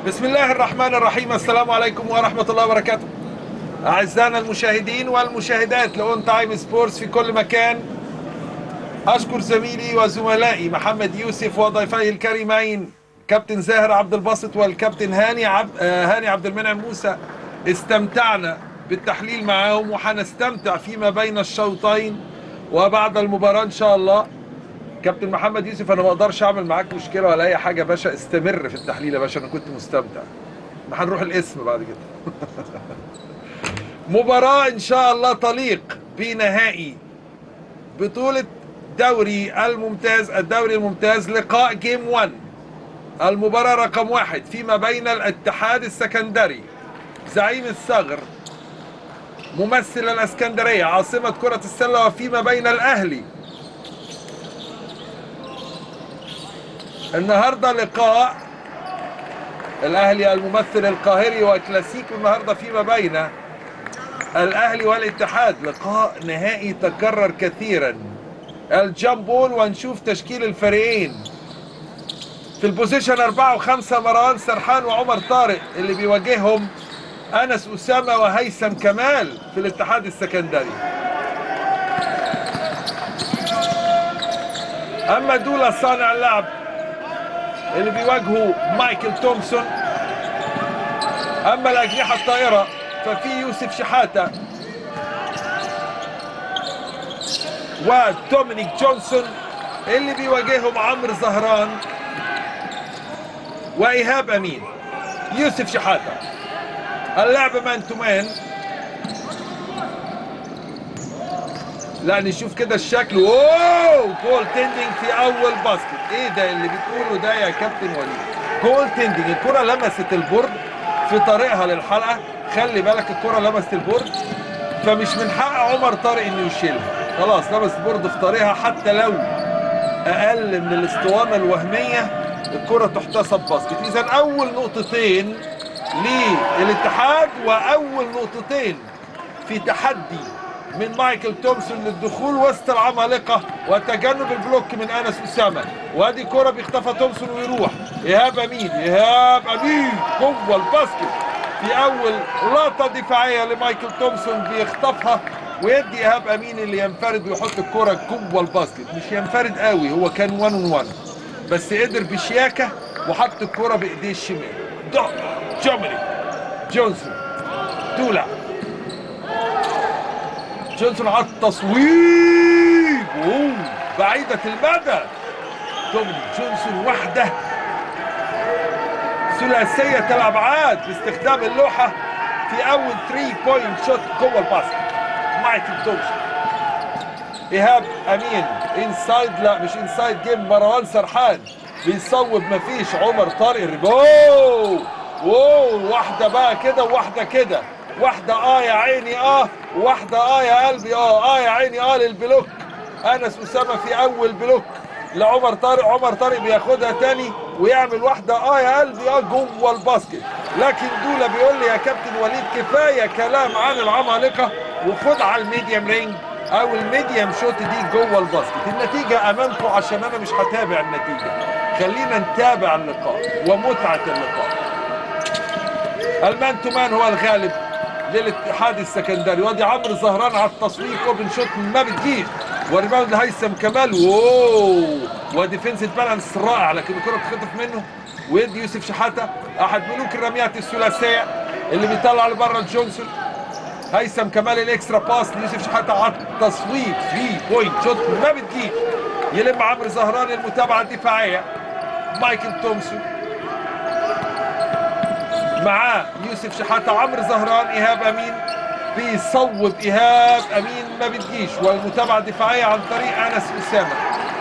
بسم الله الرحمن الرحيم السلام عليكم ورحمة الله وبركاته أعزائنا المشاهدين والمشاهدات لأون تايم سبورتس في كل مكان أشكر زميلي وزملائي محمد يوسف وضيفي الكريمين كابتن زاهر عبد الباسط والكابتن هاني عبد آه، هاني عبد المنعم موسى استمتعنا بالتحليل معاهم وحنستمتع فيما بين الشوطين وبعد المباراة إن شاء الله كابتن محمد يوسف انا ما اقدرش اعمل معاك مشكله ولا اي حاجه يا باشا استمر في التحليل يا باشا انا كنت مستمتع ما هنروح الاسم بعد كده مباراه ان شاء الله تليق بنهائي بطوله دوري الممتاز الدوري الممتاز لقاء جيم 1 المباراه رقم واحد فيما بين الاتحاد السكندري زعيم الثغر ممثل الاسكندريه عاصمه كره السله وفيما بين الاهلي النهارده لقاء الاهلي الممثل القاهري وكلاسيكو النهارده فيما بين الاهلي والاتحاد لقاء نهائي تكرر كثيرا الجامبول ونشوف تشكيل الفريقين في البوزيشن أربعة وخمسة مروان سرحان وعمر طارق اللي بيواجههم أنس أسامة وهيثم كمال في الاتحاد السكندري أما دولا صانع اللعب اللي بيواجهوا مايكل تومسون اما الاجنحه الطائره ففي يوسف شحاته ودومينيك جونسون اللي بيواجههم عمرو زهران وايهاب امين يوسف شحاته اللعب مان تو مان لا نشوف كده الشكل اوه جول تندنج في اول باسكت ايه ده اللي بتقوله ده يا كابتن وليد جول تندنج الكره لمست البورد في طريقها للحلقه خلي بالك الكره لمست البورد فمش من حق عمر طارق انه يشيلها خلاص لمس البورد في طريقها حتى لو اقل من الاسطوانه الوهميه الكره تحتسب باسكت اذا اول نقطتين للاتحاد واول نقطتين في تحدي من مايكل تومسون للدخول وسط العمالقه وتجنب البلوك من انس اسامه وادي كره بيخطفها تومسون ويروح ايهاب امين ايهاب امين جوه الباسكت في اول لقطه دفاعيه لمايكل تومسون بيخطفها ويدي ايهاب امين اللي ينفرد ويحط الكره جوه الباسكت مش ينفرد قوي هو كان 1 1 بس قدر بشياكه وحط الكره بايديه الشمال جومينيك جونسون دولا جونسون على التصويب أوه. بعيدة المدى دومينيك جونسون وحده ثلاثية الأبعاد باستخدام اللوحة في أول 3 بوينت شوت جوه الباسكت مايكل تومسون إيهاب أمين انسايد لا مش انسايد جيم مروان سرحان بيصوب مفيش عمر طارق اوه اوه واحدة بقى كده وواحدة كده واحدة اه يا عيني اه واحدة اه يا قلبي اه اه يا عيني اه للبلوك انس اسامة في اول بلوك لعمر طارق عمر طارق بياخدها تاني ويعمل واحدة اه يا قلبي اه جوه الباسكت لكن دولا بيقول لي يا كابتن وليد كفاية كلام عن العمالقة وخد على الميديم رينج او الميديم شوت دي جوه الباسكت النتيجة امامكم عشان انا مش هتابع النتيجة خلينا نتابع اللقاء ومتعة اللقاء المان تو مان هو الغالب للاتحاد السكندري وادي عمرو زهران على التصويب اوبن شوت ما بتجيش وريباوند هيثم كمال واو وديفنسيف بالانس رائع لكن الكره بتخطف منه ويدي يوسف شحاته احد ملوك الرميات الثلاثيه اللي بيطلع لبره جونسون هيثم كمال الاكسترا باس ليوسف شحاته على التصويب 3 بوينت شوت ما بتجيش يلم عمرو زهران المتابعه الدفاعيه مايكل تومسون معاه يوسف شحاته عمرو زهران ايهاب امين بيصوب ايهاب امين ما بتجيش والمتابعه الدفاعيه عن طريق انس اسامه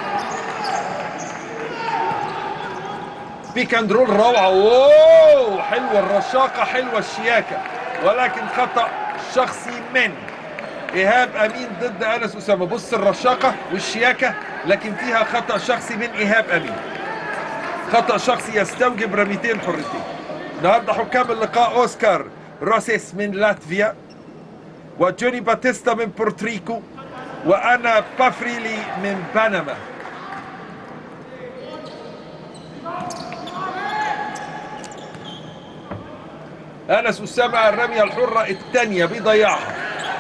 بيك اند رول روعه اوه حلوه الرشاقه حلوه الشياكه ولكن خطا شخصي من ايهاب امين ضد انس اسامه بص الرشاقه والشياكه لكن فيها خطا شخصي من ايهاب امين خطا شخصي يستوجب رميتين حرتين النهارده حكام اللقاء اوسكار روسيس من لاتفيا وجوني باتيستا من بورتريكو وانا بافريلي من بنما انس اسامه الرميه الحره الثانيه بيضيعها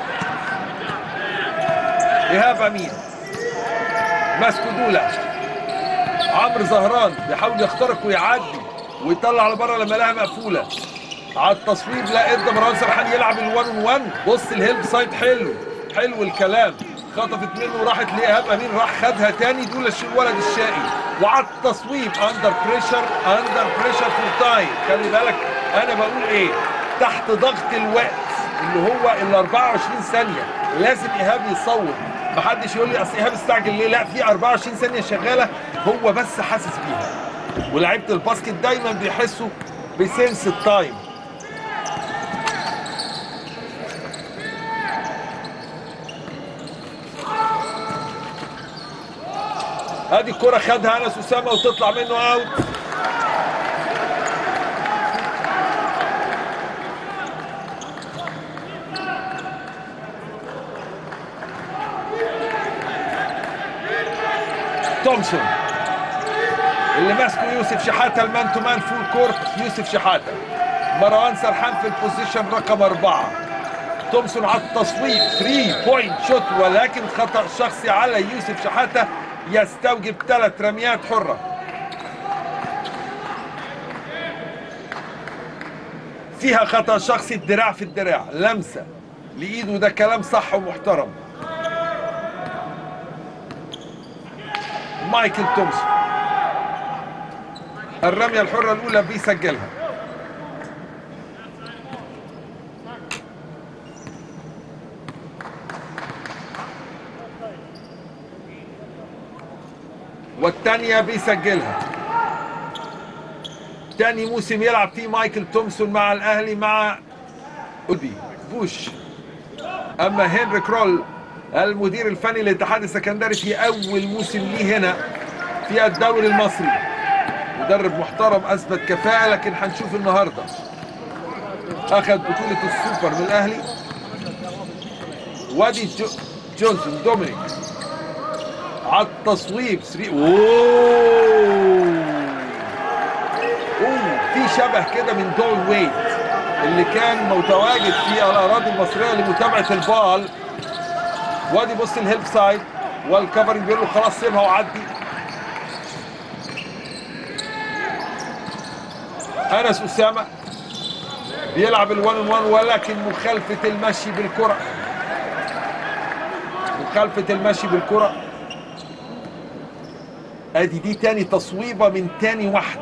ايهاب امين ماسكه دوله عمرو زهران بيحاول يخترق ويعدي ويطلع لبره لما لها مقفوله على التصويب لا ادى مروان سرحان يلعب الوان 1 بص الهيلب سايد حلو حلو الكلام خطفت منه وراحت لايهاب امين راح خدها تاني دول الولد الشقي وعلى التصويب اندر بريشر اندر بريشر فور تايم خلي بالك انا بقول ايه تحت ضغط الوقت اللي هو ال 24 ثانيه لازم ايهاب يصوب محدش يقول لي اصل ايهاب استعجل ليه لا في 24 ثانيه شغاله هو بس حاسس بيها ولاعيبه الباسكت دايما بيحسوا بسنس التايم ادي الكرة خدها انس اسامه وتطلع منه اوت تومسون اللي ماسكه يوسف شحاته المان تو مان فول كورت يوسف شحاته مروان سرحان في البوزيشن رقم أربعة تومسون على التصويب 3 بوينت شوت ولكن خطأ شخصي على يوسف شحاته يستوجب ثلاث رميات حرة فيها خطأ شخصي الدراع في الدراع لمسة لإيده ده كلام صح ومحترم مايكل تومسون الرمية الحرة الأولى بيسجلها والثانية بيسجلها تاني موسم يلعب فيه مايكل تومسون مع الأهلي مع أودي بوش أما هنري كرول المدير الفني للاتحاد السكندري في أول موسم ليه هنا في الدوري المصري مدرب محترم أثبت كفاءة لكن هنشوف النهاردة أخذ بطولة السوبر من الأهلي وادي جو جونسون دومينيك على التصويب 3 اوه اوه في شبه كده من دول ويت اللي كان متواجد في الاراضي المصريه لمتابعه البال وادي بص الهيلب سايد والكفرنج بيقول له خلاص سيبها وعدي انس اسامه بيلعب الوان 1 ولكن مخالفه المشي بالكره مخالفه المشي بالكره ادي دي تاني تصويبه من تاني واحده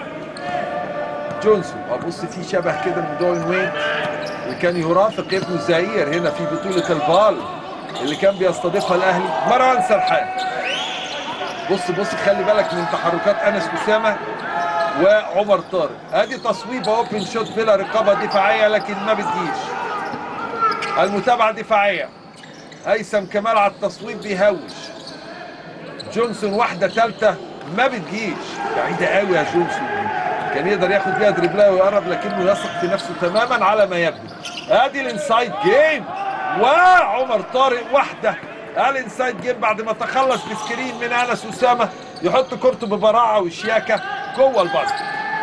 جونسون ابص في شبه كده من دوين وين اللي كان يرافق ابنه زاير هنا في بطوله البال اللي كان بيستضيفها الاهلي مروان سرحان بص بص خلي بالك من تحركات انس اسامه وعمر طارق ادي تصويبه اوبن شوت بلا رقابه دفاعيه لكن ما بتجيش المتابعه دفاعيه هيثم كمال على التصويب بيهوش جونسون واحدة ثالثة ما بتجيش بعيدة قوي يا جونسون كان يقدر ياخد بيها دريبلاي ويقرب لكنه يثق في نفسه تماما على ما يبدو ادي الانسايد جيم وعمر طارق واحدة الانسايد جيم بعد ما تخلص بسكرين من انس اسامة يحط كورته ببراعة وشياكة جوه الباسكت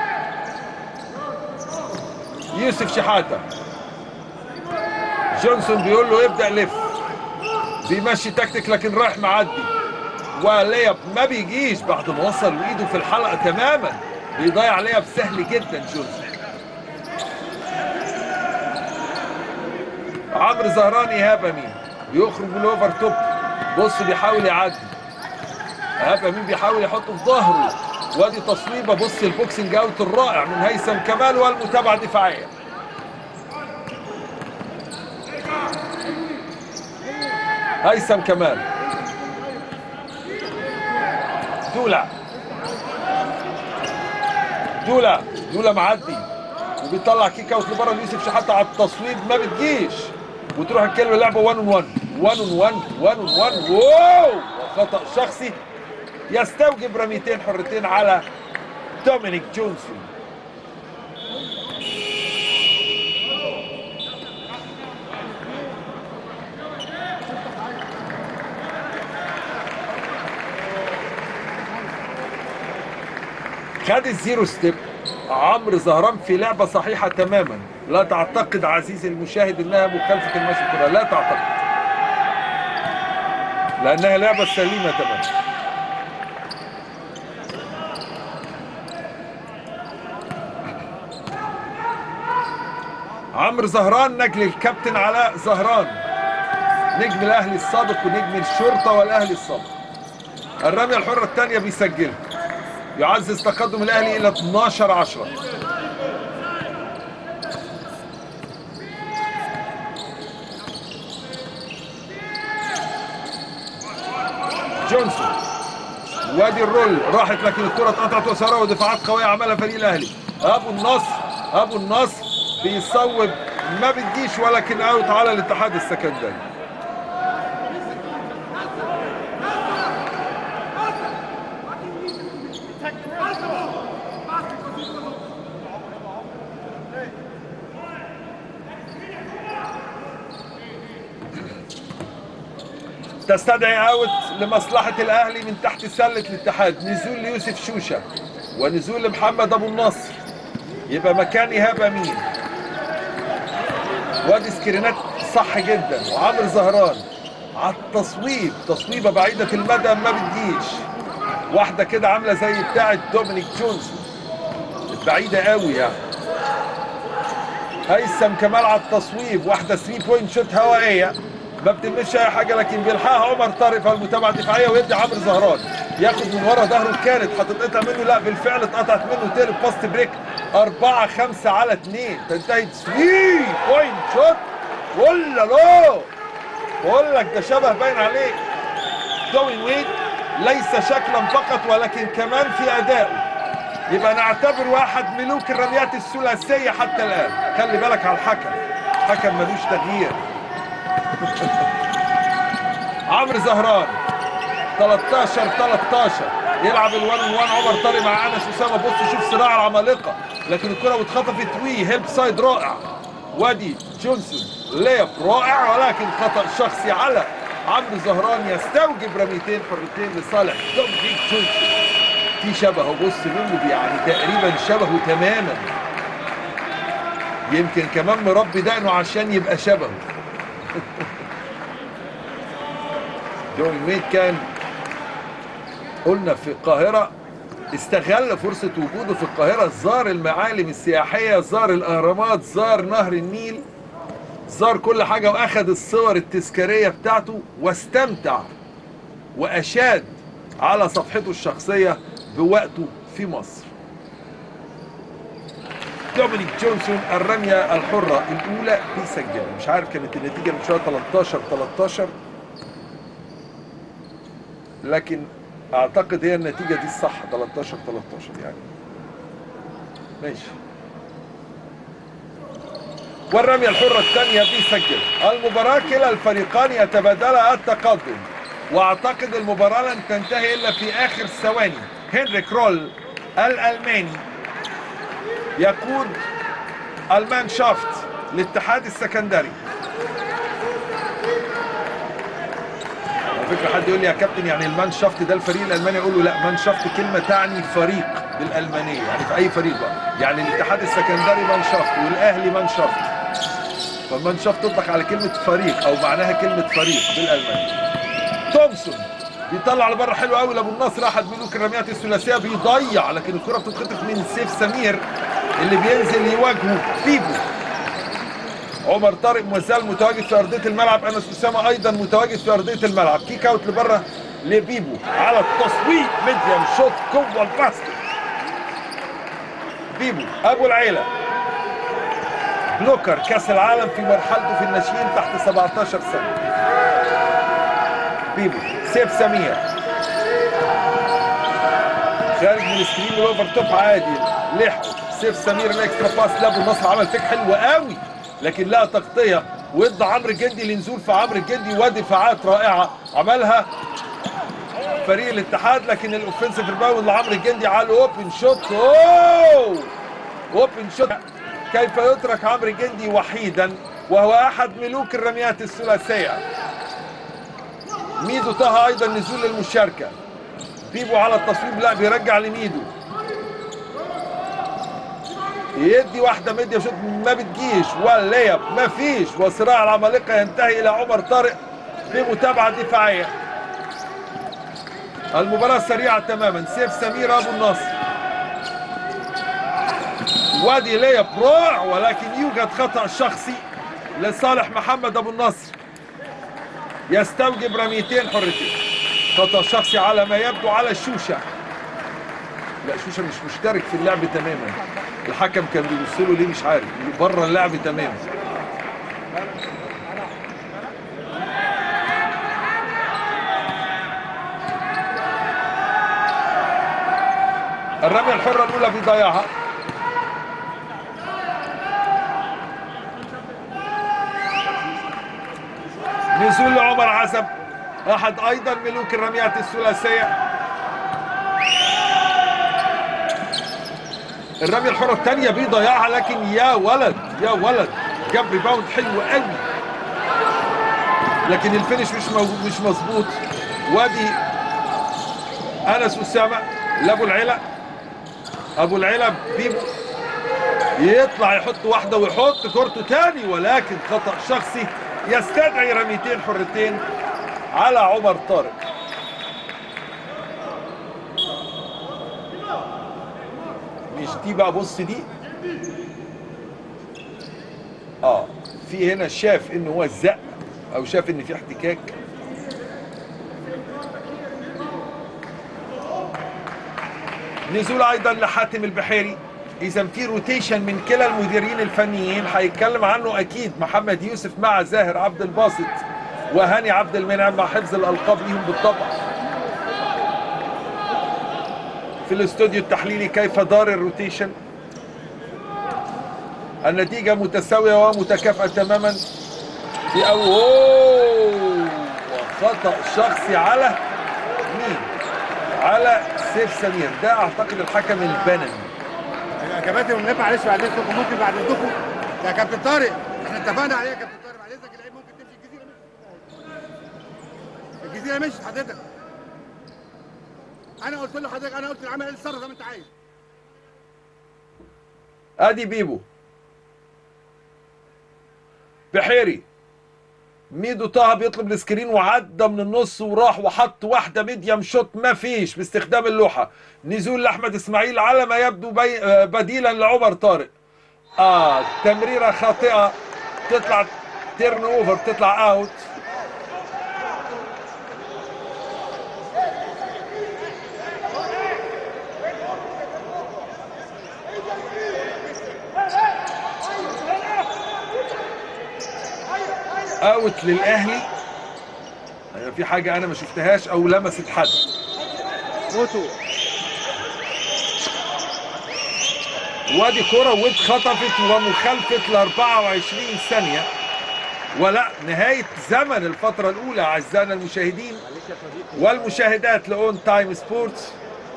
يوسف شحاتة جونسون بيقول له ابدأ لف بيمشي تكتيك لكن رايح معدي وليب ما بيجيش بعد ما وصل وايده في الحلقه تماما بيضيع ليب سهل جدا جونسون عمرو زهران ايهاب امين بيخرج من الاوفر توب بص بيحاول يعدي ايهاب امين بيحاول يحطه في ظهره وادي تصويبه بص البوكسنج اوت الرائع من هيثم كمال والمتابعه الدفاعيه هيثم كمال دولا دولا دولا معدي وبيطلع كيك اوت لبره ليوسف شحاته على التصويب ما بتجيش وتروح الكلمه لعبه 1 اون 1 1 اون 1 1 اون 1 واو خطا شخصي يستوجب رميتين حرتين على دومينيك جونسون خد الزيرو ستيب عمرو زهران في لعبة صحيحة تماما لا تعتقد عزيزي المشاهد انها مخالفة المشي الكرة لا تعتقد لانها لعبة سليمة تماما عمرو زهران نجل الكابتن علاء زهران نجم الاهلي السابق ونجم الشرطة والاهلي السابق الرمية الحرة الثانية بيسجل يعزز تقدم الاهلي الى 12 10 جونسون وادي الرول راحت لكن الكرة اتقطعت وسارة ودفاعات قوية عملها فريق الاهلي ابو النصر ابو النصر بيصوب ما بتجيش ولكن اوت على الاتحاد السكندري تستدعي اوت لمصلحة الاهلي من تحت سلة الاتحاد نزول ليوسف شوشة ونزول لمحمد ابو النصر يبقى مكان ايهاب امين وادي سكرينات صح جدا وعمرو زهران على التصويب تصويبه بعيدة المدى ما بتجيش واحدة كده عاملة زي بتاعة دومينيك جونسون بعيدة قوي يعني هيثم كمال على التصويب واحدة 3 بوينت شوت هوائية ما بتلمسش اي حاجه لكن بيلحقها عمر طارق في المتابعه الدفاعيه ويدي عمرو زهران ياخد من ورا ظهره كانت هتتقطع منه لا بالفعل اتقطعت منه تقلب باست بريك 4 5 على 2 تنتهي 3 بوينت شوت ولا لا بقول لك ده شبه باين عليه دوين ويد ليس شكلا فقط ولكن كمان في ادائه يبقى نعتبر واحد ملوك الرميات الثلاثيه حتى الان خلي بالك على الحكم حكم ملوش تغيير عمرو زهران 13 13 يلعب الوان وان عمر طارق مع انس اسامه بص شوف صراع العمالقه لكن الكره اتخطفت وي هيلب سايد رائع وادي جونسون ليب رائع ولكن خطا شخصي على عمرو زهران يستوجب رميتين حرتين لصالح دومينيك جونسون في شبهه بص منه يعني تقريبا شبهه تماما يمكن كمان مربي دقنه عشان يبقى شبهه جون ميد كان قلنا في القاهرة استغل فرصة وجوده في القاهرة زار المعالم السياحية زار الأهرامات زار نهر النيل زار كل حاجة وأخذ الصور التذكارية بتاعته واستمتع وأشاد على صفحته الشخصية بوقته في مصر دومينيك جونسون الرمية الحرة الأولى بيسجل مش عارف كانت النتيجة من شوية 13 13 لكن أعتقد هي النتيجة دي الصح 13 13 يعني ماشي والرمية الحرة الثانية بيسجل المباراة كلا الفريقان يتبادلا التقدم واعتقد المباراة لن تنتهي الا في اخر ثواني هنريك رول الالماني يقود المان شافت الاتحاد السكندري على فكره حد يقول لي يا كابتن يعني المان شافت ده الفريق الالماني اقول له لا مان شافت كلمه تعني فريق بالالمانيه يعني في اي فريق بقى يعني الاتحاد السكندري مان شافت والاهلي مان شافت فالمان شافت تطلق على كلمه فريق او معناها كلمه فريق بالالماني تومسون بيطلع لبره حلو قوي لابو النصر احد ملوك الرميات الثلاثيه بيضيع لكن الكره بتتخطف من سيف سمير اللي بينزل يواجهه بيبو عمر طارق مازال متواجد في ارضيه الملعب انس اسامه ايضا متواجد في ارضيه الملعب كيك اوت لبره لبيبو على التصويت ميديم شوت جوه الباسكت بيبو ابو العيله بلوكر كاس العالم في مرحلته في الناشئين تحت 17 سنه بيبو سيف سمير خارج من السكرين الاوفر توب عادي لحقه سيف سمير الاكسترا باس لابو النصر عمل فيك حلو قوي لكن لها تغطيه وادى عمرو الجندي لنزول في عمرو الجندي ودفاعات رائعه عملها فريق الاتحاد لكن الاوفنسيف ريباوند لعمرو الجندي على الاوبن شوت اوه اوبن شوت كيف يترك عمرو الجندي وحيدا وهو احد ملوك الرميات الثلاثيه ميدو طه ايضا نزول للمشاركه بيبو على التصويب لا بيرجع لميدو يدي واحدة ميديا شوت ما بتجيش والليب ما فيش وصراع العمالقة ينتهي إلى عمر طارق بمتابعة دفاعية المباراة سريعة تماما سيف سمير أبو النصر وادي ليب رائع ولكن يوجد خطأ شخصي لصالح محمد أبو النصر يستوجب رميتين حرتين خطأ شخصي على ما يبدو على الشوشة لا شوشة مش مشترك في اللعب تماما الحكم كان بيبص له ليه مش عارف بره اللعب تماما الرمية الحرة الأولى في ضياعها نزول لعمر عزب أحد أيضا ملوك الرميات الثلاثية الرمية الحرة الثانية بيضيعها لكن يا ولد يا ولد جاب ريباوند حلو قوي لكن الفينش مش موجود مش مظبوط وادي انس اسامه لابو العلا ابو العلا بيبو يطلع يحط واحده ويحط كورته تاني ولكن خطا شخصي يستدعي رميتين حرتين على عمر طارق مش دي بقى بص دي اه في هنا شاف ان هو زق او شاف ان في احتكاك نزول ايضا لحاتم البحيري اذا في روتيشن من كلا المديرين الفنيين هيتكلم عنه اكيد محمد يوسف مع زاهر عبد الباسط وهاني عبد المنعم مع حفظ الالقاب ليهم بالطبع في الاستوديو التحليلي كيف دار الروتيشن النتيجة متساوية ومتكافئة تماما في أوه خطأ شخصي على مين؟ على سيف سمير ده أعتقد الحكم البنمي يا كباتن والنبي معلش بعد اذنكم ممكن بعد اذنكم يا كابتن طارق احنا اتفقنا عليه يا كابتن طارق بعد اذنك اللعيب ممكن تمشي الجزيره مشي الجزيره مشيت حضرتك انا قلت له حضرتك انا قلت العمل اتصرف زي ما انت عايز ادي بيبو بحيري ميدو طه بيطلب السكرين وعدى من النص وراح وحط واحده ميديم شوت ما فيش باستخدام اللوحه نزول لاحمد اسماعيل على ما يبدو بي آه، بديلا لعمر طارق اه تمريره خاطئه تطلع تيرن اوفر تطلع اوت اوت للاهلي أيوة، في حاجه انا ما شفتهاش او لمست حد فوتو وادي كرة واتخطفت ومخالفة ل 24 ثانية ولا نهاية زمن الفترة الأولى أعزائنا المشاهدين والمشاهدات لأون تايم سبورتس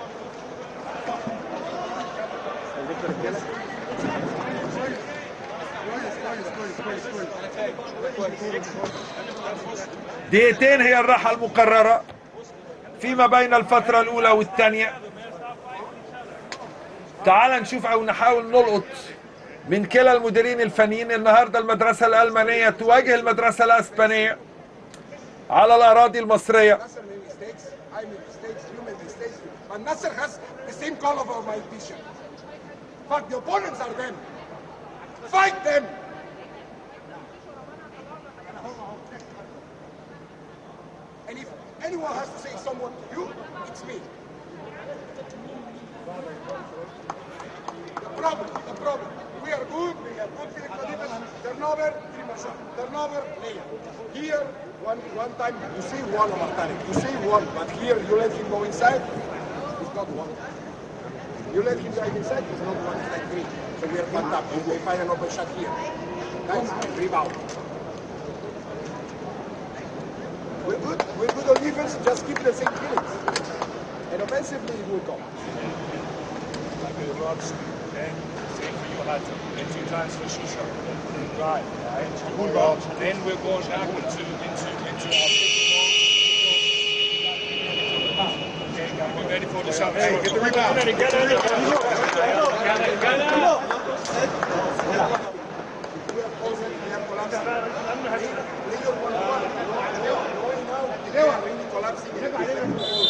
دقيقتين هي الراحة المقررة فيما بين الفترة الأولى والثانية تعال نشوف او نحاول نلقط من كلا المديرين الفنيين النهارده المدرسه الالمانيه تواجه المدرسه الاسبانيه على الاراضي المصريه Nasser made mistakes, I made mistakes, you made mistakes, but Nasser has the same color of my t-shirt. But the opponents are them. Fight them! And if anyone has to say someone to you, it's me. The problem, the problem. We are good, we have good physical defense, turnover, premature, turnover, layup. Here, one one time you see one of Martanic, you see one, but here you let him go inside, he's not one. You let him drive inside, he's not one, he's like three. So we are fucked up. We will find an open shot here. Guys, rebound. We're good, we're good on defense, just keep the same feelings. And offensively, it will come. Good Rods. Then same for you, Hatta. Then two times for Shisha. Right. right. Well, then we're going back into into into our big ball. Okay, guys. be ready for the shot. Hey, get the rebound. We are closing, we are collapsing. Legal one one. Going now, really collapsing.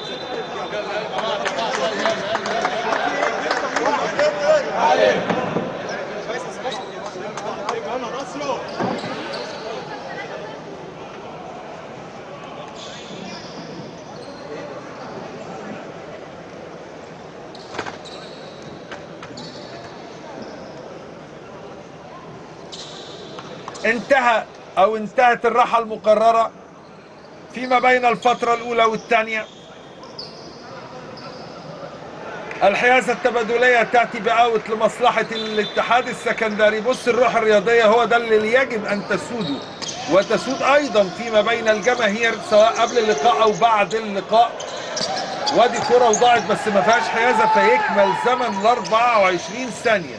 انتهى او انتهت الراحة المقررة فيما بين الفترة الاولى والثانية الحيازة التبادلية تأتي بأوت لمصلحة الاتحاد السكندري بص الروح الرياضية هو ده اللي يجب أن تسوده وتسود أيضا فيما بين الجماهير سواء قبل اللقاء أو بعد اللقاء وادي كرة وضاعت بس ما فيهاش حيازة فيكمل زمن ال 24 ثانية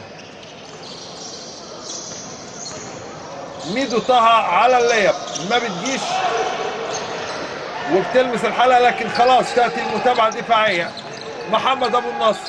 ميدو طه على الليب ما بتجيش وبتلمس الحلقة لكن خلاص تأتي المتابعة دفاعية محمد أبو النصر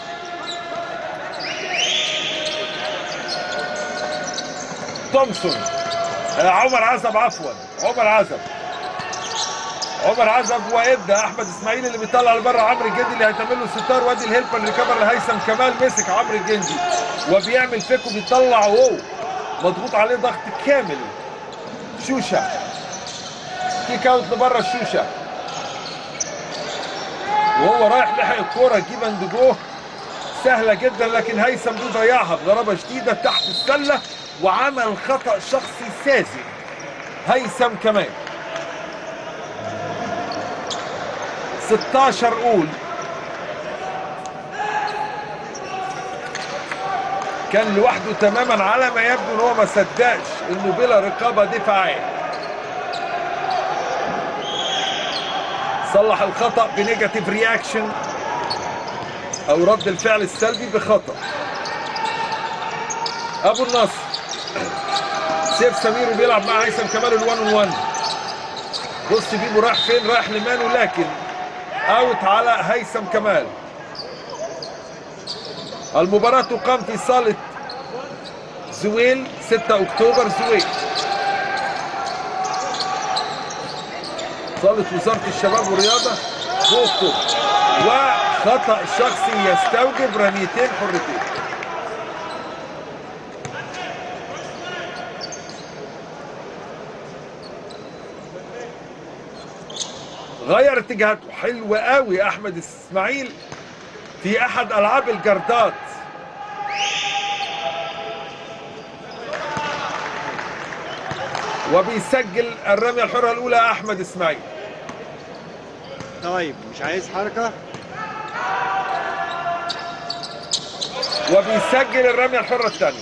تومسون آه، عمر عزب عفوا عمر عزب عمر عزب وادى احمد اسماعيل اللي بيطلع لبره عمرو الجندي اللي هيتعمل له ستار وادي الهيلبر اللي كبر لهيثم كمال مسك عمرو الجندي وبيعمل فيك وبيطلع وهو مضغوط عليه ضغط كامل شوشه كيك اوت لبره الشوشه وهو رايح لحق الكوره جيب اند جو سهله جدا لكن هيثم دي ضيعها بضربه شديده تحت السله وعمل خطا شخصي ساذج هيثم كمان 16 قول كان لوحده تماما على ما يبدو ان هو ما صدقش انه بلا رقابه دفاعيه صلح الخطا بنيجاتيف رياكشن او رد الفعل السلبي بخطا ابو النصر سيف سمير وبيلعب مع هيثم كمال الوان اون وان بص بيبو رايح فين رايح لمانو لكن اوت على هيثم كمال المباراة تقام في صالة زويل 6 اكتوبر زويل صالة وزارة الشباب والرياضة في اكتوبر وخطأ شخصي يستوجب رميتين حرتين غير اتجاهاته حلو قوي احمد اسماعيل في احد العاب الجردات وبيسجل الرمية الحرة الأولى أحمد إسماعيل طيب مش عايز حركه وبيسجل الرمية الحرة الثانية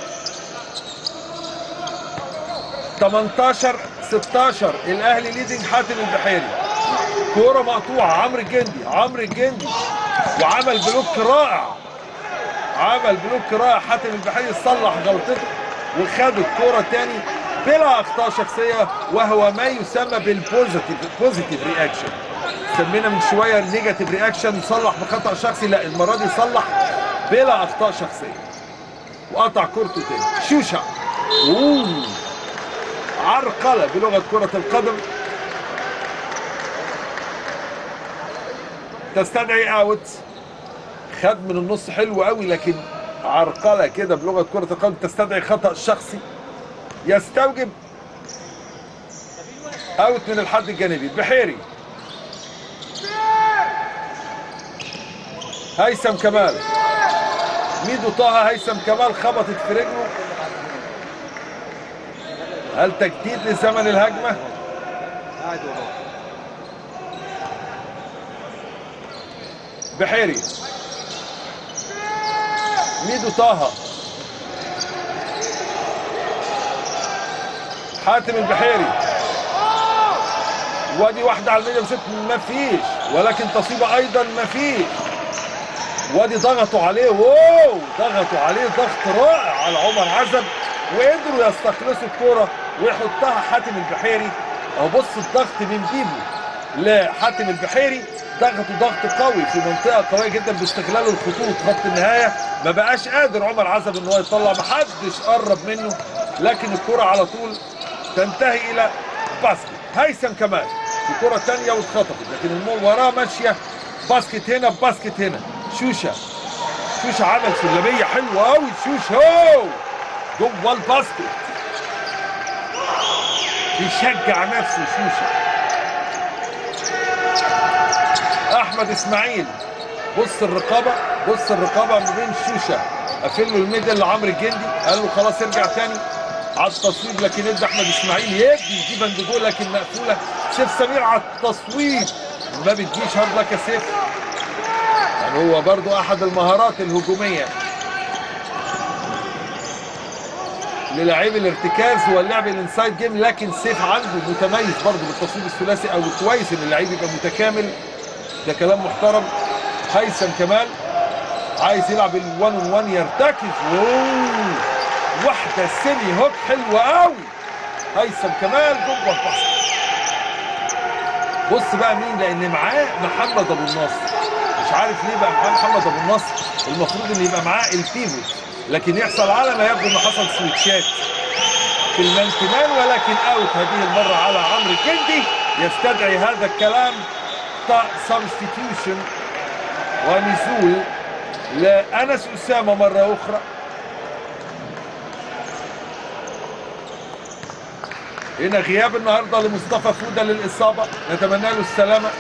18 16 الأهلي ليدنج حاتم البحيري كورة مقطوعة عمرو الجندي عمرو الجندي وعمل بلوك رائع عمل بلوك رائع حاتم البحيري صلح غلطته وخد الكورة تاني بلا أخطاء شخصية وهو ما يسمى بالبوزيتيف بوزيتيف رياكشن سمينا من شوية نيجاتيف رياكشن صلح بخطأ شخصي لا المرة دي صلح بلا أخطاء شخصية وقطع كورته تاني شوشة أوه. عرقلة بلغة كرة القدم تستدعي اوت خد من النص حلو قوي لكن عرقله كده بلغه كره القدم تستدعي خطا شخصي يستوجب اوت من الحد الجانبي بحيري هيثم كمال ميدو طه هيثم كمال خبطت في رجله هل تجديد لزمن الهجمه قاعد وراه بحيري ميدو طه حاتم البحيري وادي واحدة على الميديا بست مفيش ولكن تصيبة ايضا مفيش وادي ضغطوا عليه واو ضغطوا عليه ضغط رائع على عمر عزب وقدروا يستخلصوا الكرة ويحطها حاتم البحيري اهو بص الضغط من بيبو لحاتم البحيري ضغطوا ضغط قوي في منطقه قويه جدا باستغلال الخطوط خط النهايه ما بقاش قادر عمر عزب ان هو يطلع محدش قرب منه لكن الكره على طول تنتهي الى باسكت هيثم كمان في كره ثانيه واتخطفت لكن المباراه ماشيه باسكت هنا باسكت هنا شوشه شوشه عمل سلميه حلوه قوي شوشه أوه! جوه الباسكت بيشجع نفسه شوشه احمد اسماعيل بص الرقابه بص الرقابه ما بين شوشه قافل له الميدل لعمرو الجندي قال له خلاص ارجع تاني على التصويب لكن ادى احمد اسماعيل يدي يجيب اندجو لكن مقفوله سيف سمير على التصويب ما بتجيش هارد لك يا سيف يعني هو برضو احد المهارات الهجوميه للاعيب الارتكاز هو اللعب الانسايد جيم لكن سيف عنده متميز برضه بالتصويب الثلاثي او كويس ان اللعيب يبقى متكامل ده كلام محترم هيثم كمال عايز يلعب الوان اون وان يرتكز أوه. واحده سيمي هوك حلوه قوي هيثم كمال جوه الباسكت بص بقى مين لان معاه محمد ابو النصر مش عارف ليه بقى معاه محمد ابو النصر المفروض ان يبقى معاه البيفوت لكن يحصل على ما يبدو ان حصل سويتشات في المنتمان ولكن اوت هذه المره على عمرو الجندي يستدعي هذا الكلام سبستيتيوشن ونزول لانس اسامه مره اخرى هنا غياب النهارده لمصطفى فوده للاصابه نتمنى له السلامه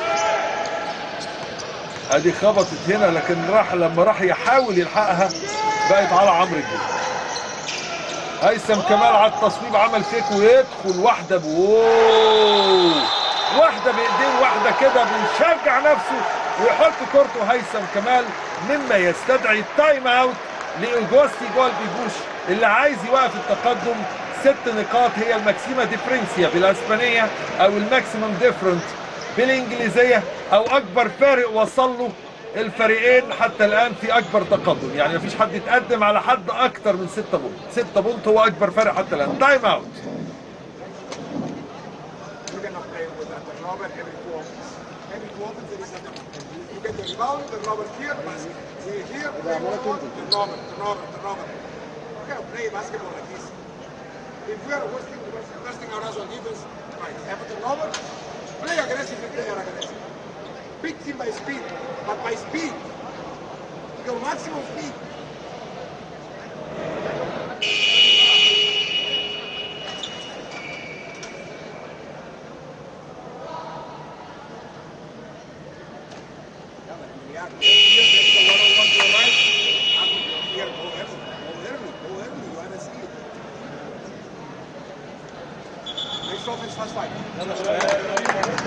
ادي خبطت هنا لكن راح لما راح يحاول يلحقها بقت على عمرو الجندي هيثم كمال على التصويب عمل فيك ويدخل واحده بووو واحده بايدين واحده كده بيشجع نفسه ويحط كورته هيثم كمال مما يستدعي التايم اوت لاوجوستي جول بيبوش اللي عايز يوقف التقدم ست نقاط هي الماكسيما ديفرنسيا بالاسبانيه او الماكسيمم ديفرنت بالانجليزيه او اكبر فارق وصل له الفريقين حتى الان في اكبر تقدم يعني مفيش حد يتقدم على حد اكتر من 6 بونت 6 بونت هو اكبر فرق حتى الان تايم اوت We're gonna play with a turnover every two offenses. Every two offenses there is a turnover. You get the rebound, turnover here, basket. Here, here, play one more, turnover, turnover, turnover. We're gonna play basketball like this. If we are wasting, wasting our on defense, right, have a turnover, play aggressively, play aggressive. Beat him by speed, but by speed. Your maximum speed. Yeah, here there is a one-on-one to the right. And here, go early, go early, go early. You haven't seen it. Next offense, fast five.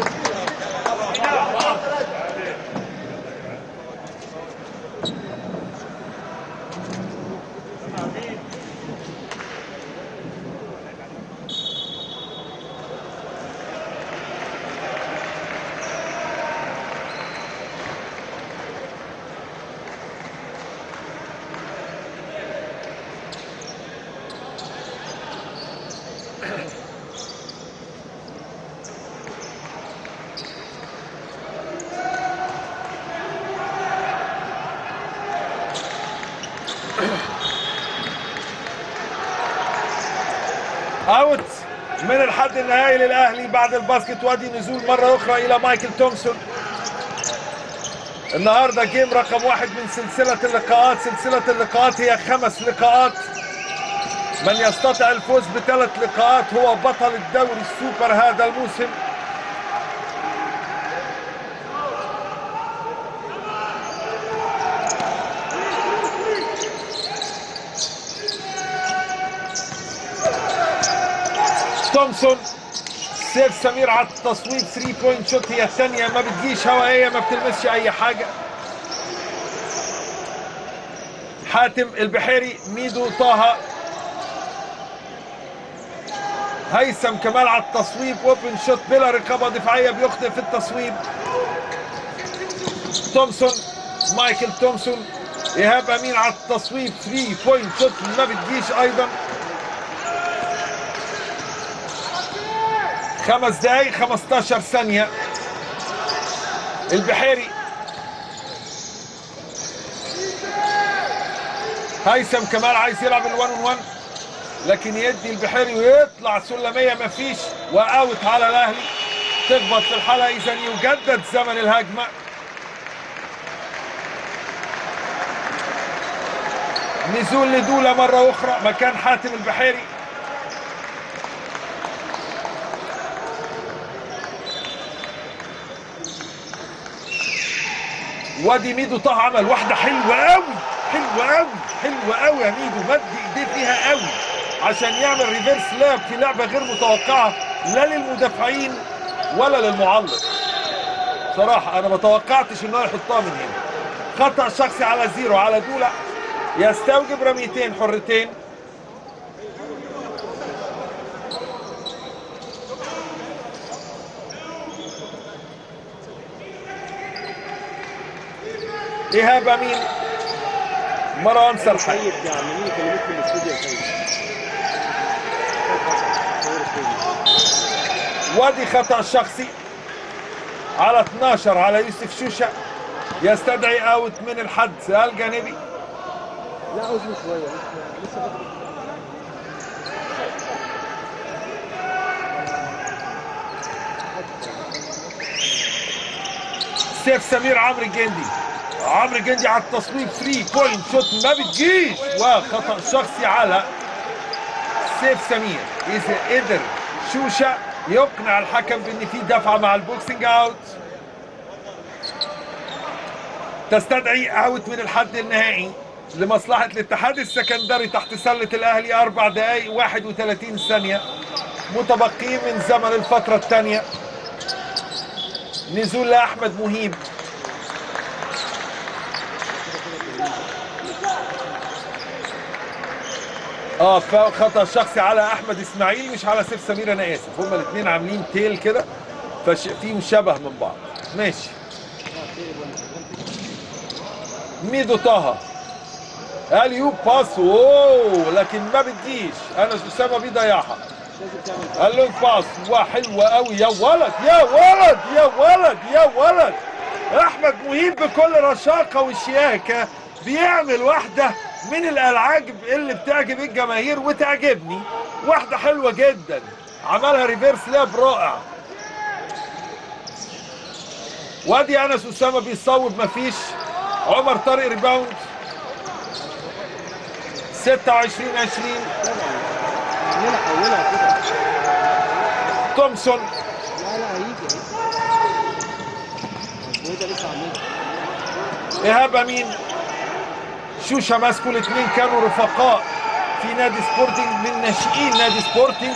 اوت من الحد النهائي للاهلي بعد الباسكت وادي نزول مره اخرى الى مايكل تومسون النهارده جيم رقم واحد من سلسله اللقاءات سلسله اللقاءات هي خمس لقاءات من يستطيع الفوز بثلاث لقاءات هو بطل الدوري السوبر هذا الموسم تومسون سيف سمير على التصويب 3 بوينت شوت هي الثانيه ما بتجيش هوائيه ما بتلمسش اي حاجه حاتم البحيري ميدو طه هيثم كمال على التصويب اوبن شوت بلا رقابه دفاعيه بيخطئ في التصويب تومسون مايكل تومسون ايهاب امين على التصويب 3 بوينت شوت ما بتجيش ايضا خمس دقايق 15 ثانية البحيري هيثم كمال عايز يلعب الوان اون وان لكن يدي البحيري ويطلع سلميه مفيش واوت على الاهلي تخبط في الحلقه اذا يجدد زمن الهجمه نزول لدولة مرة أخرى مكان حاتم البحيري وادي ميدو طه عمل واحدة حلوة قوي حلوة قوي حلوة قوي يا ميدو مد ايديه فيها قوي عشان يعمل ريفيرس لاب في لعبة غير متوقعة لا للمدافعين ولا للمعلق صراحة أنا ما توقعتش إنه يحطها من هنا خطأ شخصي على زيرو على دولة يستوجب رميتين حرتين إيهاب أمين مروان سرحان سيد عمالين يكلموك في الاستوديو يا سيد وادي خطأ شخصي على 12 على يوسف شوشة يستدعي اوت من الحد الجانبي لا اصبر شويه لسه بدري سيف سمير عمرو الجندي عمرو الجندي على التصويب 3 بوينت شوت ما بتجيش وخطأ شخصي على سيف سمير إذا قدر شوشة يقنع الحكم بأن في دفعة مع البوكسنج أوت تستدعي أوت من الحد النهائي لمصلحة الاتحاد السكندري تحت سلة الأهلي أربع دقايق 31 ثانية متبقين من زمن الفترة الثانية نزول لأحمد مهيب اه فاول خطا شخصي على احمد اسماعيل مش على سيف سمير انا اسف هما الاثنين عاملين تيل كده ففيهم شبه من بعض ماشي ميدو طه اليوب باس اوه لكن ما بتجيش انا اسامه بيضيعها لازم تعمل قال له باس وحلوه قوي يا ولد يا ولد يا ولد يا ولد احمد مهيب بكل رشاقه وشياكه بيعمل واحده من الالعاب اللي بتعجب الجماهير وتعجبني واحده حلوه جدا عملها ريفيرس لاب رائع وادي انس اسامه بيصوب مفيش عمر طارق ريباوند 26 20 حولها حولها كده تومسون لا لا هيجي هيجي ده لسه عاملين ايهاب امين شوشه ماسكوا الاثنين كانوا رفقاء في نادي سبورتنج من ناشئين نادي سبورتنج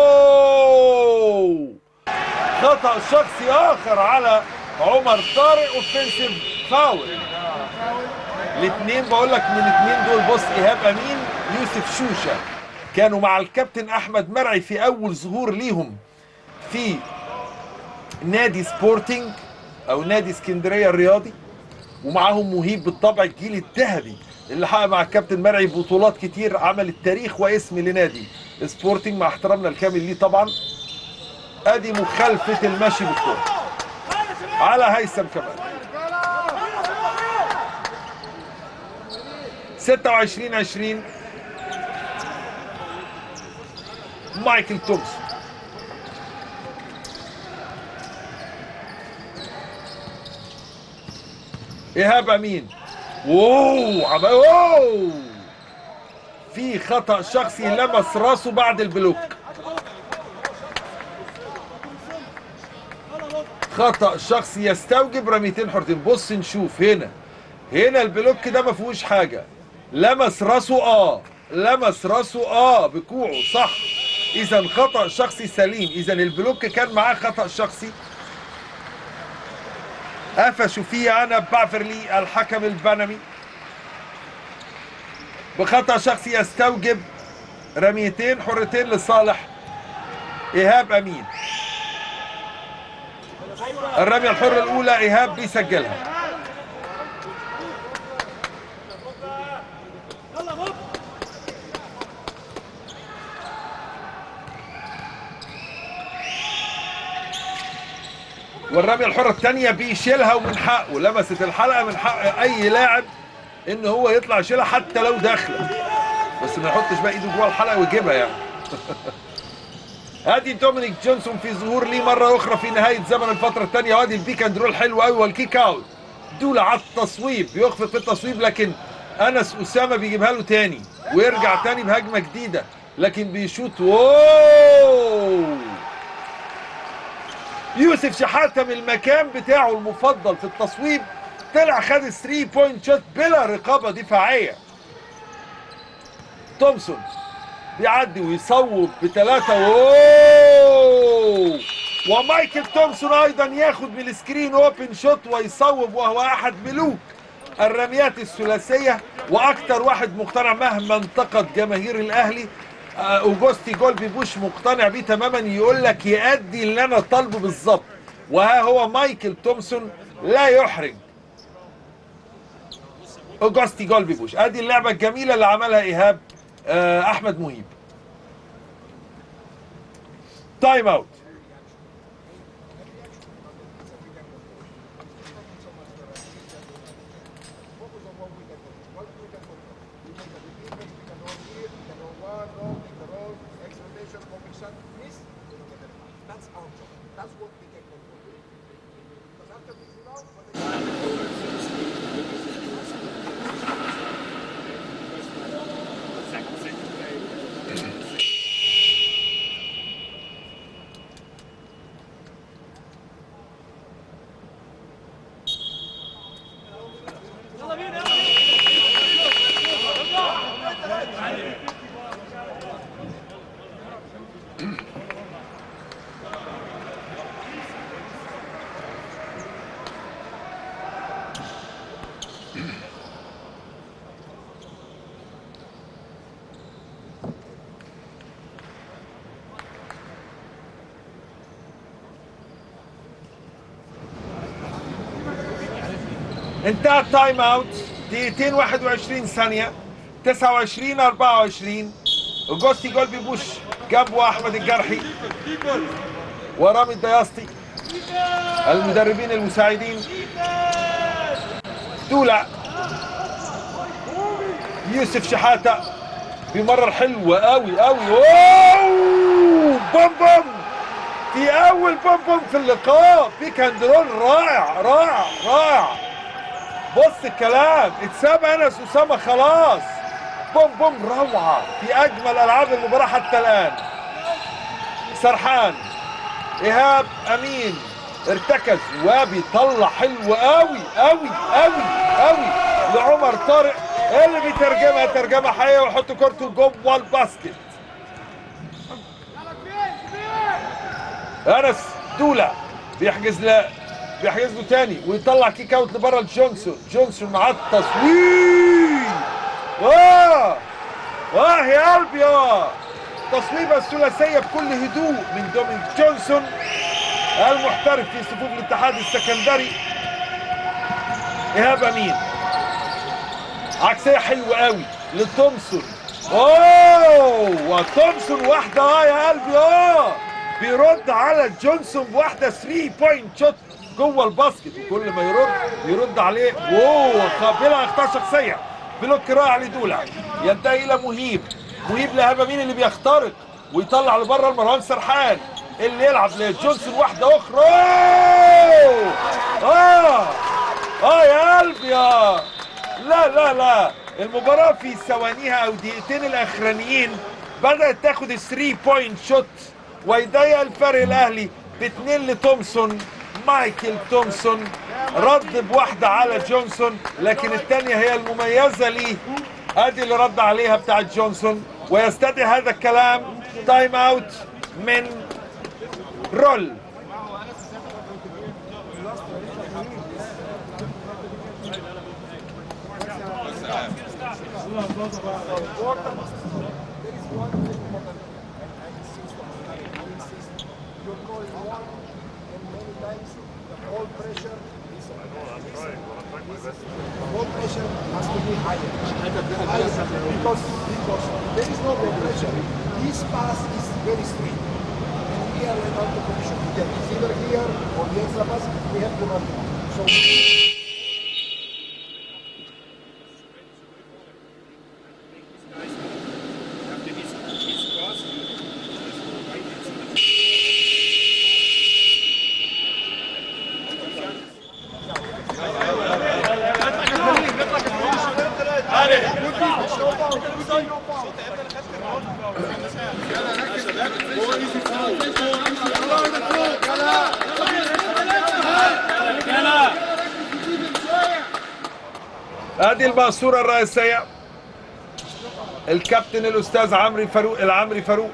واو خطا شخصي اخر على عمر طارق اوفنسيف فاول الاثنين بقول لك من الاثنين دول بص ايهاب امين يوسف شوشه كانوا مع الكابتن احمد مرعي في اول ظهور ليهم في نادي سبورتنج او نادي اسكندريه الرياضي ومعاهم مهيب بالطبع الجيل الذهبي اللي حقق مع الكابتن مرعي بطولات كتير عمل التاريخ واسم لنادي سبورتنج مع احترامنا الكامل ليه طبعا ادي مخالفه المشي بالكوره على هيثم كمان 26 20 مايكل تومسون ايهاب امين واو عم- واو في خطا شخصي لمس راسه بعد البلوك خطا شخصي يستوجب رميتين حرتين بص نشوف هنا هنا البلوك ده ما فيهوش حاجه لمس راسه اه لمس راسه اه بكوعه صح اذا خطا شخصي سليم اذا البلوك كان معاه خطا شخصي قفشوا فيه انا بافرلي الحكم البنمي بخطا شخصي يستوجب رميتين حرتين لصالح ايهاب امين الرميه الحره الاولى ايهاب بيسجلها والرميه الحره الثانيه بيشيلها ومن حقه لمست الحلقه من حق اي لاعب ان هو يطلع يشيلها حتى لو داخله بس ما يحطش بقى ايده جوه الحلقه ويجيبها يعني ادي دومينيك جونسون في ظهور ليه مره اخرى في نهايه زمن الفتره الثانيه وادي البيك اند رول حلو قوي والكيك اوت دوله على التصويب بيخفق في التصويب لكن انس اسامه بيجيبها له تاني ويرجع تاني بهجمه جديده لكن بيشوط واو يوسف شحاته من المكان بتاعه المفضل في التصويب طلع خد 3 بوينت شوت بلا رقابه دفاعيه تومسون بيعدي ويصوب بثلاثة واو ومايكل تومسون ايضا ياخد من السكرين اوبن شوت ويصوب وهو احد ملوك الرميات الثلاثية واكتر واحد مقتنع مهما انتقد جماهير الاهلي آه، اوجوستي جولبي بوش مقتنع بيه تماما يقول لك يأدي اللي انا طالبه بالظبط وها هو مايكل تومسون لا يحرج اوجوستي جولبي بوش ادي اللعبه الجميله اللي عملها ايهاب آه، احمد مهيب تايم اوت focus on what we can do. What we can control. We make a defense, we can roll here, we can roll one, roll, take the roll, exploitation, open shot, miss, we don't get the rebound. That's our job. That's what we can control. Because after this rebound, what they انتهى التايم اوت دقيقتين 21 ثانية 29 24 اوجوستي جولبي بوش جنبه احمد الجرحي ورامي الدياسطي المدربين المساعدين دولا يوسف شحاتة بيمرر حلو قوي قوي واو بوم بوم في اول بوم بوم في اللقاء بيك اند رول رائع رائع رائع بص الكلام اتساب انس اسامه خلاص بوم بوم روعه في اجمل العاب المباراه حتى الان سرحان ايهاب امين ارتكز وبيطلع حلو قوي قوي قوي قوي لعمر طارق اللي بيترجمها ترجمه حقيقيه ويحط كورته جوه الباسكت انس دولا بيحجز لا بيحجز له تاني ويطلع كيك اوت لبره لجونسون جونسون مع التصويب اه اه يا قلبي اه تصويبه الثلاثيه بكل هدوء من دومينيك جونسون المحترف في صفوف الاتحاد السكندري ايهاب امين عكسيه حلوه قوي لتومسون اوه وتومسون واحده اه يا قلبي اه بيرد على جونسون بواحده 3 بوينت شوت جوه الباسكت وكل ما يرد يرد عليه واوه قابله اخطاء شخصيه بلوك رائع لدولا ينتهي الى مهيب مهيب لهاب مين اللي بيخترق ويطلع لبره المروان سرحان اللي يلعب لجونسون واحده اخرى أوه! اه اه يا قلبي اه لا لا لا المباراة في ثوانيها او دقيقتين الاخرانيين بدأت تاخد الثري بوينت شوت ويضيق الفرق الاهلي باتنين لتومسون مايكل تومسون رد بواحدة على جونسون لكن التانية هي المميزة ليه ادي اللي رد عليها بتاعت جونسون ويستدعي هذا الكلام تايم اوت من رول Your call is one, and many times the ball pressure is the ball pressure has to be higher. Higher. Because because there is no ball pressure. This pass is very straight. And we are allowed to position here. It's either here here for the extra pass, we have to run. So After his, his cross, he's right into the ادي المقصوره الرئيسيه الكابتن الاستاذ عمرو فاروق العمري فاروق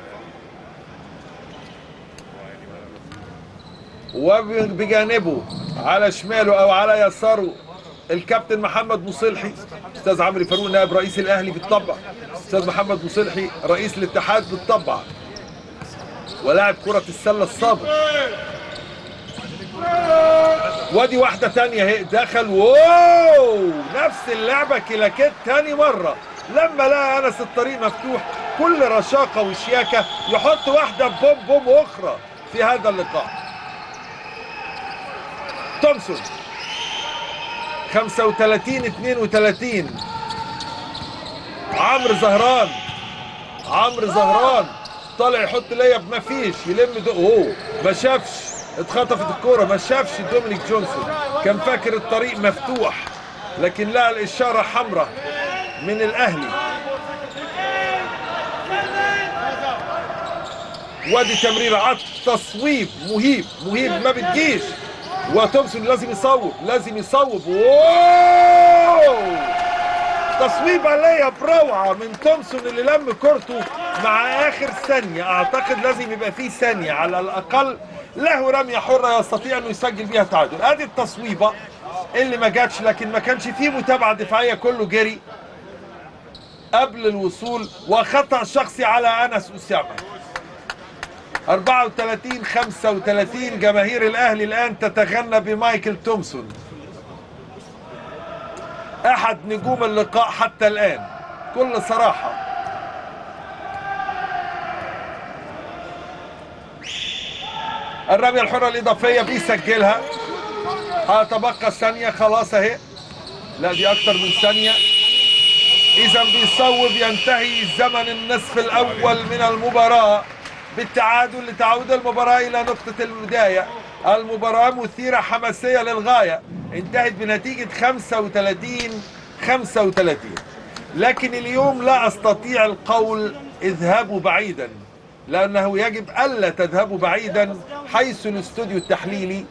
وبجانبه على شماله او على يساره الكابتن محمد مصلحي استاذ عمرو فاروق نائب رئيس الاهلي بالطبع استاذ محمد مصلحي رئيس الاتحاد بالطبع ولاعب كرة السلة السابق وادي واحدة تانية اهي دخل واو نفس اللعبة كلاكيت تاني مرة لما لقى انس الطريق مفتوح كل رشاقة وشياكة يحط واحدة بوم بوم اخرى في هذا اللقاء تومسون 35 32 عمرو زهران عمرو زهران طالع يحط ليب ما فيش يلم دو اوه ما شافش اتخطفت الكوره ما شافش دومينيك جونسون كان فاكر الطريق مفتوح لكن لقى الاشاره حمراء من الاهلي وادي تمرير عط تصويب مهيب مهيب ما بتجيش وتومسون لازم يصوب لازم يصوب واو تصويبة ليا بروعة من تومسون اللي لم كورته مع آخر ثانية أعتقد لازم يبقى فيه ثانية على الأقل له رمية حرة يستطيع أنه يسجل بيها تعادل أدي التصويبة اللي ما جاتش لكن ما كانش فيه متابعة دفاعية كله جري قبل الوصول وخطأ شخصي على أنس أسامة 34 35 جماهير الأهلي الآن تتغنى بمايكل تومسون احد نجوم اللقاء حتى الان كل صراحه الرميه الحره الاضافيه بيسجلها هتبقى ثانيه خلاص اهي لا دي اكتر من ثانيه اذا بيصوب ينتهي زمن النصف الاول من المباراه بالتعادل لتعود المباراه الى نقطه البدايه المباراه مثيره حماسيه للغايه انتهت بنتيجه 35 35 لكن اليوم لا استطيع القول اذهبوا بعيدا لانه يجب الا تذهبوا بعيدا حيث الاستوديو التحليلي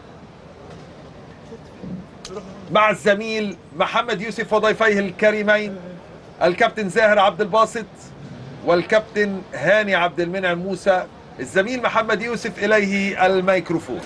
مع الزميل محمد يوسف وضيفيه الكريمين الكابتن زاهر عبد الباسط والكابتن هاني عبد المنعم موسى الزميل محمد يوسف اليه الميكروفون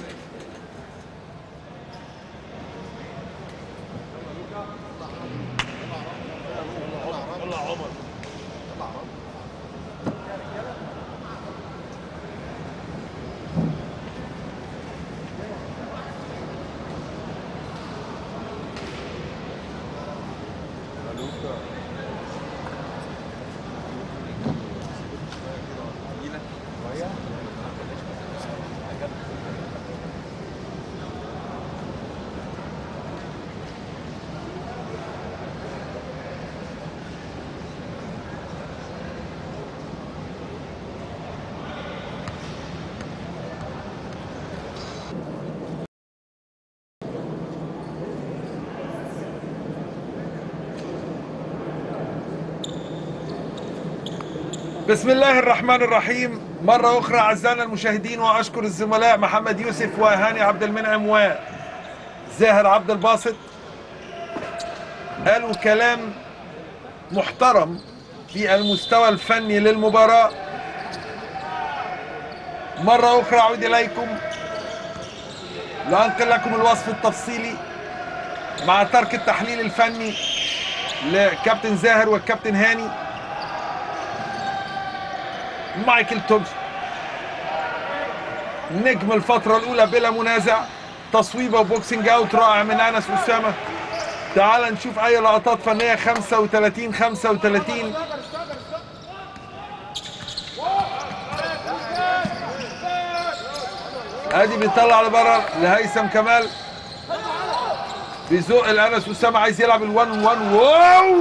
بسم الله الرحمن الرحيم مرة أخرى أعزائنا المشاهدين وأشكر الزملاء محمد يوسف وهاني عبد المنعم وزاهر عبد الباسط قالوا كلام محترم في المستوى الفني للمباراة مرة أخرى أعود إليكم لأنقل لكم الوصف التفصيلي مع ترك التحليل الفني لكابتن زاهر والكابتن هاني مايكل تومسون نجم الفترة الأولى بلا منازع تصويبة وبوكسنج أوت رائع من أنس أسامة تعال نشوف أي لقطات فنية 35 35 ادي بيطلع لبره لهيثم كمال بيزق الانس اسامه عايز يلعب ال1 1 واو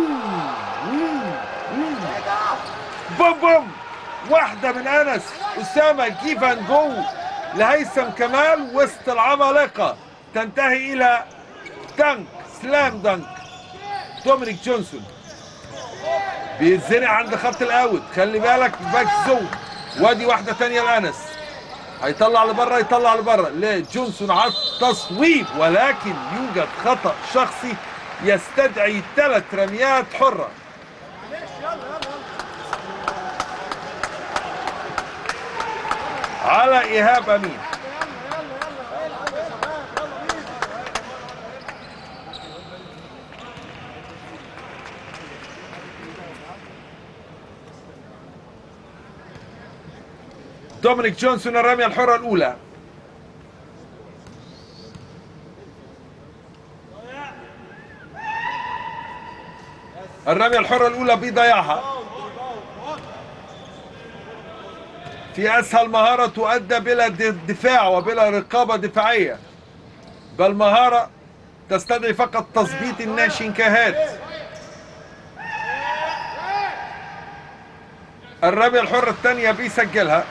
بوم بوم واحده من انس اسامه جيف اند جو لهيثم كمال وسط العمالقه تنتهي الى دنك سلام دنك دومينيك جونسون بيتزنق عند خط الاوت خلي بالك باك زون وادي واحده تانية لانس هيطلع لبره يطلع لبره لجونسون على التصويب ولكن يوجد خطا شخصي يستدعي ثلاث رميات حره على ايهاب امين دومينيك جونسون الرميه الحره الاولى الرميه الحره الاولى بيضيعها في اسهل مهاره تؤدى بلا د- دفاع وبلا رقابه دفاعيه بل مهاره تستدعي فقط تظبيط الناشنكهات الرميه الحره الثانيه بيسجلها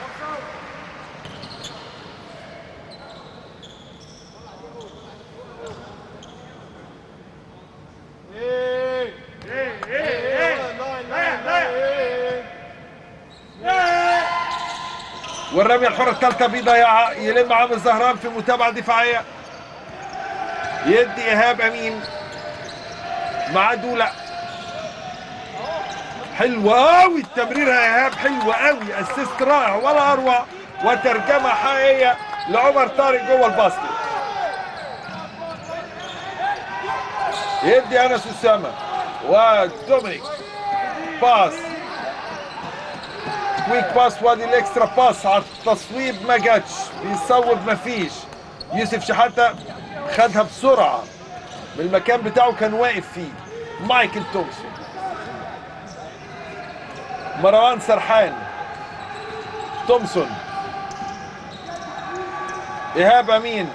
والرميه الحره الثالثه بيضيعها يلم عامر زهران في متابعه دفاعيه يدي ايهاب امين مع دولا حلوه قوي التمريره يا ايهاب حلوه قوي اسيست رائع ولا اروع وترجمه حقيقيه لعمر طارق جوه الباسكت يدي انس اسامه ودومينيك باس كويك باس وادي الاكسترا باس على التصويب ما جاتش بيصوب ما فيش يوسف شحاته خدها بسرعه من المكان بتاعه كان واقف فيه مايكل تومسون مروان سرحان تومسون ايهاب امين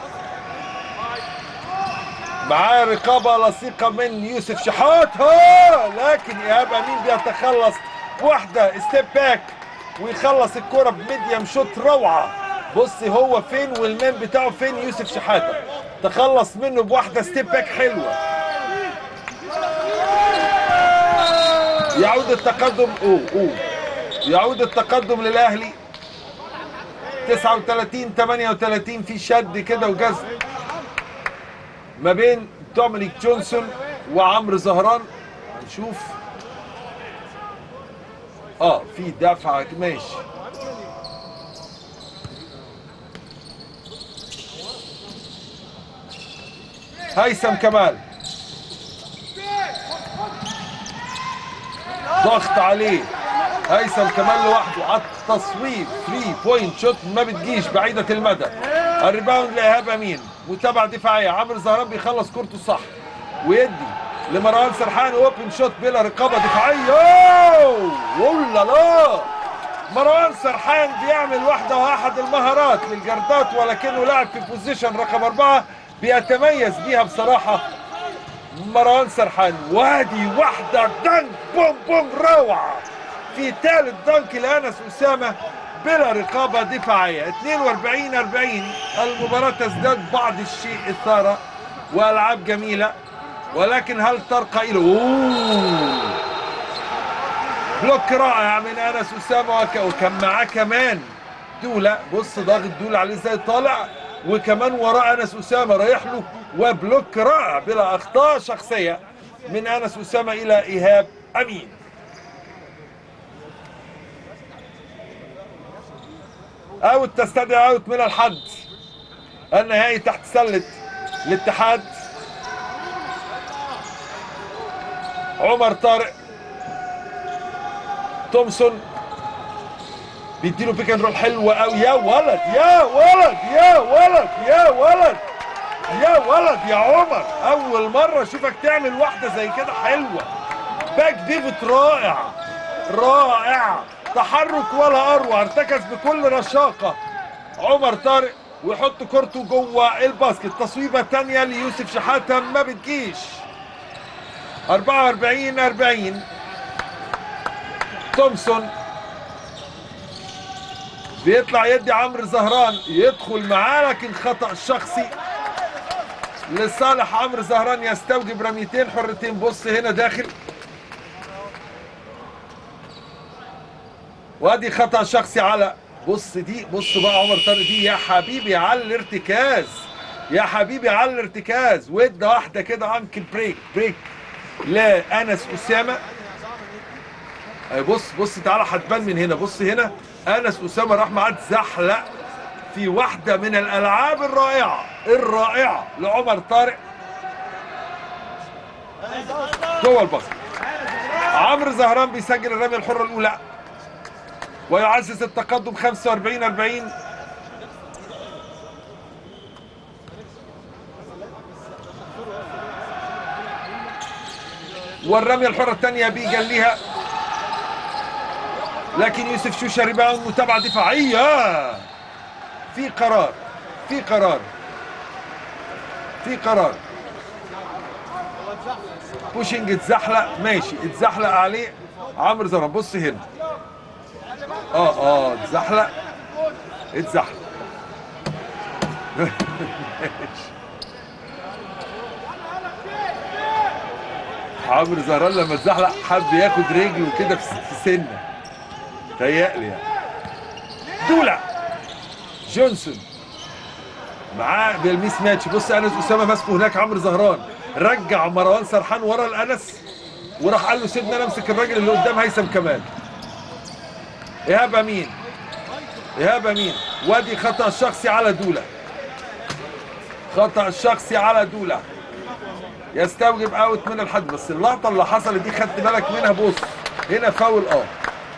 معاه رقابه لصيقه من يوسف شحات ها لكن ايهاب امين بيتخلص واحده ستيب باك ويخلص الكره بميديم شوت روعه بصي هو فين والمان بتاعه فين يوسف شحاته تخلص منه بواحده ستيب باك حلوه يعود التقدم اوه اوه يعود التقدم للاهلي 39 38 في شد كده وجذب ما بين دومينيك جونسون وعمرو زهران هنشوف اه في دفعه ماشي هيثم كمال ضغط عليه هيثم كمال لوحده على التصويب 3 بوينت شوت ما بتجيش بعيدة المدى الريباوند لإيهاب أمين متابعة دفاعية عمرو زهران بيخلص كورته صح ويدي لمروان سرحان اوبن شوت بلا رقابة دفاعية أوه! ولا لا مروان سرحان بيعمل واحدة وأحد المهارات للجردات ولكنه لاعب في بوزيشن رقم أربعة بيتميز بيها بصراحة مروان سرحان وادي واحدة دنك بوم بوم روعة في ثالث دنك لأنس أسامة بلا رقابة دفاعية 42 40 المباراة تزداد بعض الشيء إثارة وألعاب جميلة ولكن هل ترقى إلى أوه بلوك رائع من أنس أسامة وك- وكان معاه كمان دولة بص ضاغط دولة عليه ازاي طالع وكمان وراه انس اسامه رايح له وبلوك رائع بلا اخطاء شخصيه من انس اسامه الى ايهاب امين اوت تستدعي اوت من الحد النهائي تحت سله الاتحاد عمر طارق تومسون بيديله بيك اند رول حلوه قوي يا ولد يا ولد يا ولد يا ولد يا ولد يا عمر اول مره اشوفك تعمل واحده زي كده حلوه باك ديفيد رائع رائع تحرك ولا اروع ارتكز بكل رشاقه عمر طارق ويحط كورته جوه الباسكت تصويبه تانية ليوسف شحاته ما بتجيش 44 40 تومسون بيطلع يدي عمرو زهران يدخل معاه لكن خطأ شخصي لصالح عمرو زهران يستوجب رميتين حرتين بص هنا داخل وادي خطأ شخصي على بص دي بص بقى عمر طارق دي يا حبيبي على الارتكاز يا حبيبي على الارتكاز وادى واحده كده انكل بريك بريك لانس اسامه أي بص بص تعالى هتبان من هنا بص هنا انس اسامه راح معاه اتزحلق في واحده من الالعاب الرائعه الرائعه لعمر طارق جوه الباسكت عمرو زهران بيسجل الرميه الحره الاولى ويعزز التقدم 45 40 والرميه الحره الثانيه بيجليها لكن يوسف شوشه ريباوند متابعه دفاعيه في قرار في قرار في قرار بوشنج اتزحلق ماشي اتزحلق عليه عمرو زهران بص هنا اه اه اتزحلق اتزحلق عمرو زهران لما اتزحلق حب ياخد رجله كده في في سنه تهيألي يعني دولا جونسون معاه بالميس ماتش بص انس اسامه ماسكه هناك عمرو زهران رجع مروان سرحان ورا الانس وراح قال له سيبني انا امسك الراجل اللي قدام هيثم كمال ايهاب امين ايهاب امين وادي خطا شخصي على دولا خطا شخصي على دولا يستوجب اوت من الحد بس اللقطه اللي حصلت دي خدت بالك منها بص هنا فاول اه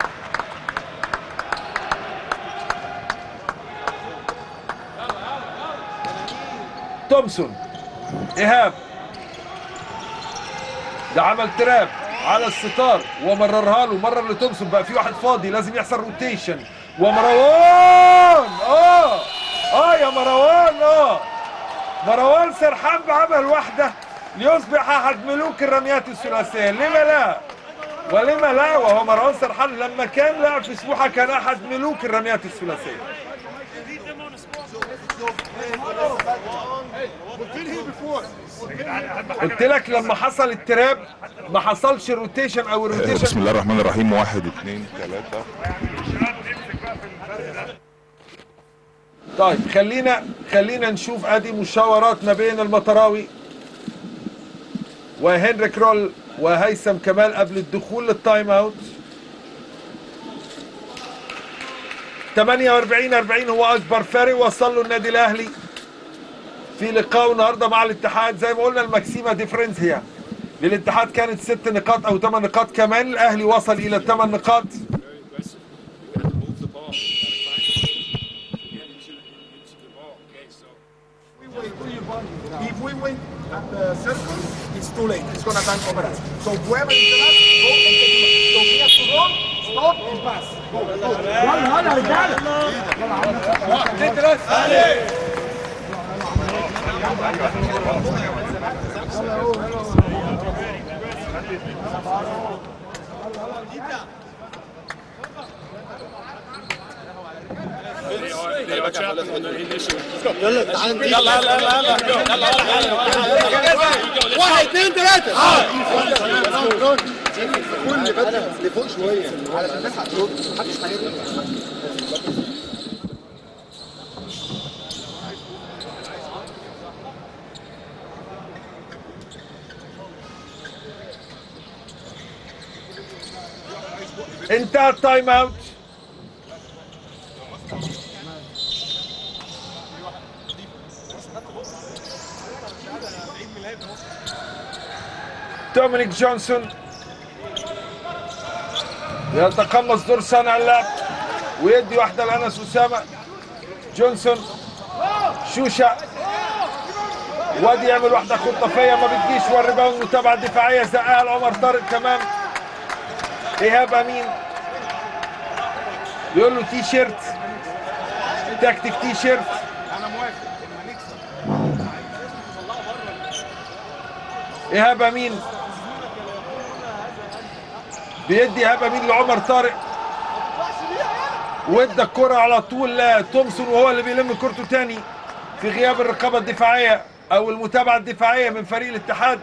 تومسون ايهاب ده عمل تراب على الستار ومررها له مرر لتومسون بقى في واحد فاضي لازم يحصل روتيشن ومروان اه اه يا مروان اه مروان سرحان بعمل واحده ليصبح احد ملوك الرميات الثلاثيه لما لا ولما لا وهو مروان سرحان لما كان لاعب في سموحه كان احد ملوك الرميات الثلاثيه قلت لك لما حصل التراب ما حصلش الروتيشن او الروتيشن بسم الله الرحمن الرحيم واحد اثنين ثلاثة طيب خلينا خلينا نشوف ادي مشاورات ما بين المطراوي وهنريك رول وهيثم كمال قبل الدخول للتايم اوت 48 40 هو اكبر فارق وصل له النادي الاهلي في لقائه النهارده مع الاتحاد زي ما قلنا المكسيمه ديفرنس هي للاتحاد كانت ست نقاط او ثمان نقاط كمان الاهلي وصل الى ثمان نقاط If we win at the circle, it's too late. It's gonna time over us. So whoever is the last, go and take him. So he has to run, stop, and pass. Go, go. كل بدل لفوق شويه علشان تلحق ترد محدش هيرد انتهى التايم اوت دومينيك جونسون يتقمص دور صانع اللعب ويدي واحده لانس اسامه جونسون شوشه وادي يعمل واحده خطافيه ما بتجيش والريباوند متابعه دفاعيه زقها لعمر طارق كمان ايهاب امين يقول له تي شيرت تكتيك تي شيرت انا موافق ان هنكسب ايهاب امين بيدي ايهاب امين لعمر طارق وادى الكرة على طول لتومسون وهو اللي بيلم كرته تاني في غياب الرقابة الدفاعية او المتابعة الدفاعية من فريق الاتحاد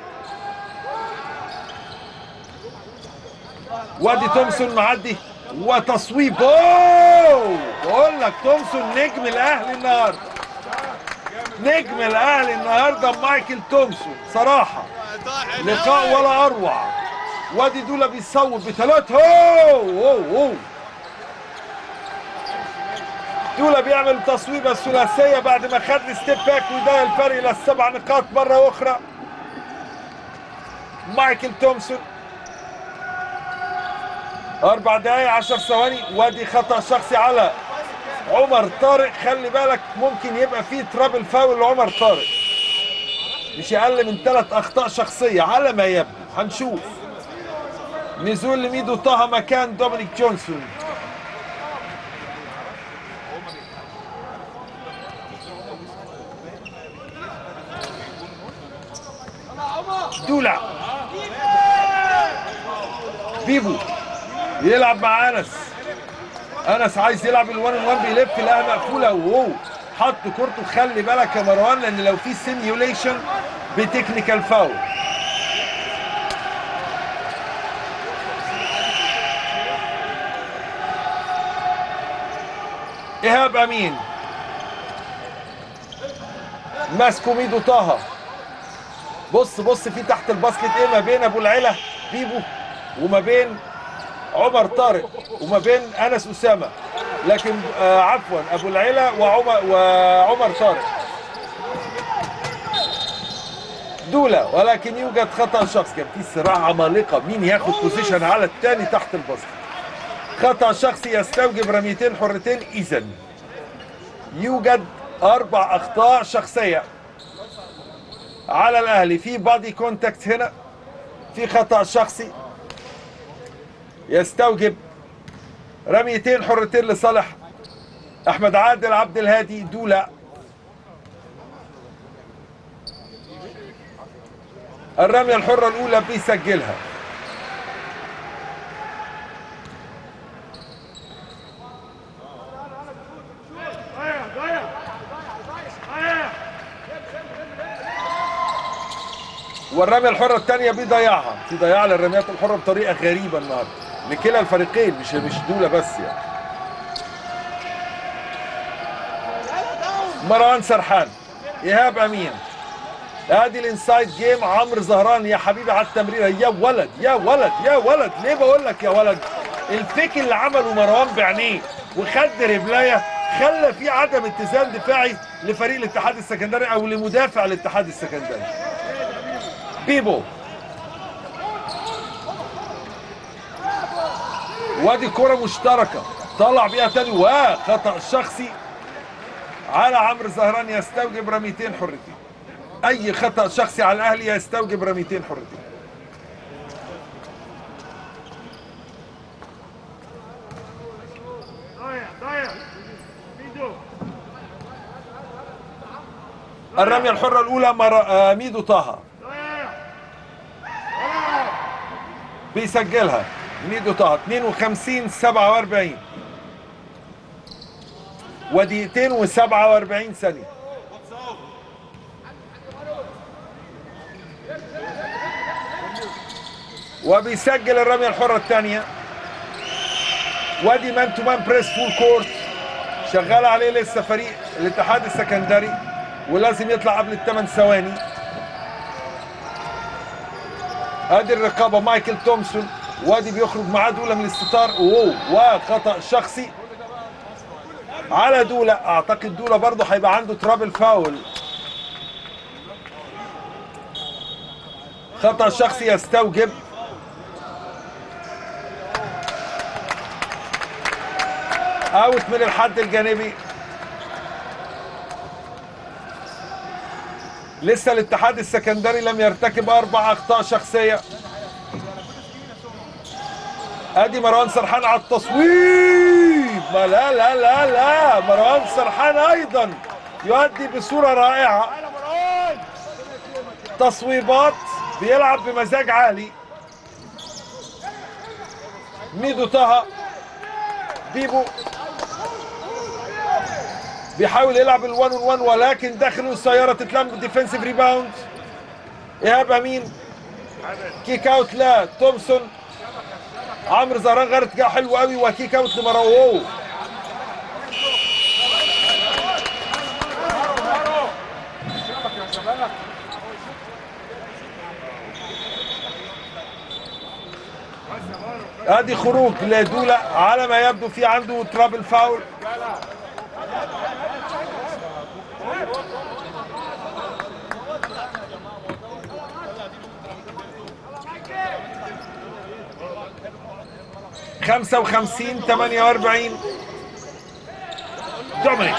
وادي تومسون معدي وتصويب اوه بقول لك تومسون نجم الاهلي النهارده نجم الاهلي النهارده مايكل تومسون صراحه لقاء ولا اروع وادي دولا بيصوب بثلاث هو هو هو دولا بيعمل تصويبه الثلاثيه بعد ما خد الستيب باك وده الفرق الى السبع نقاط مره اخرى مايكل تومسون اربع دقايق عشر ثواني وادي خطا شخصي على عمر طارق خلي بالك ممكن يبقى فيه ترابل فاول لعمر طارق مش اقل من ثلاث اخطاء شخصيه على ما يبدو هنشوف نزول لميدو طه مكان دومينيك جونسون دولا بيبو يلعب مع انس انس عايز يلعب الوان ان وان بيلف لقاها مقفوله وهو حط كورته خلي بالك يا مروان لان لو في سيميوليشن بتكنيكال فاول ايهاب امين ماسكه ميدو طه بص بص في تحت الباسكت ايه ما بين ابو العلا بيبو وما بين عمر طارق وما بين انس اسامه لكن آه عفوا ابو العلا وعمر وعمر طارق دولة ولكن يوجد خطأ شخص كان في صراع عمالقة مين ياخد بوزيشن على الثاني تحت الباسكت خطأ شخصي يستوجب رميتين حرتين إذا يوجد أربع أخطاء شخصية على الأهلي في بادي كونتاكت هنا في خطأ شخصي يستوجب رميتين حرتين لصالح احمد عادل عبد الهادي دولا الرمية الحرة الأولى بيسجلها والرمية الحرة الثانية بيضيعها في ضياع للرميات الحرة بطريقة غريبة النهارده لكلا الفريقين مش مش دولة بس يعني مروان سرحان ايهاب امين ادي الانسايد جيم عمرو زهران يا حبيبي على التمريره يا ولد يا ولد يا ولد ليه بقول لك يا ولد الفيك اللي عمله مروان بعينيه وخد رجليه خلى في عدم اتزان دفاعي لفريق الاتحاد السكندري او لمدافع الاتحاد السكندري بيبو وادي كرة مشتركة طلع بيها تاني وخطأ شخصي على عمرو زهران يستوجب رميتين حرتين اي خطأ شخصي على الاهلي يستوجب رميتين حرتين الرمية الحرة الأولى مر... آه، ميدو طه بيسجلها ميدو طه 52 47 ودقيقتين و47 ثانية وبيسجل الرمية الحرة الثانية وادي مان تو مان بريس فول كورت شغال عليه لسه فريق الاتحاد السكندري ولازم يطلع قبل الثمان ثواني ادي الرقابه مايكل تومسون وادي بيخرج معاه دوله من الاستطار اوه وخطا شخصي على دوله اعتقد دوله برضه هيبقى عنده ترابل فاول خطا شخصي يستوجب اوت من الحد الجانبي لسه الاتحاد السكندري لم يرتكب اربع اخطاء شخصيه ادي مروان سرحان على التصويب ما لا لا لا لا مروان سرحان ايضا يؤدي بصوره رائعه تصويبات بيلعب بمزاج عالي ميدو طه بيبو بيحاول يلعب الوان اون وان ولكن داخل السياره تتلم ديفنسيف ريباوند ايهاب امين كيك اوت لا تومسون عمرو زهران غير اتجاه حلو قوي وكيك اوت لمروه ادي خروج لدولة على ما يبدو في عنده ترابل فاول خمسة وخمسين ثمانية واربعين دومينيك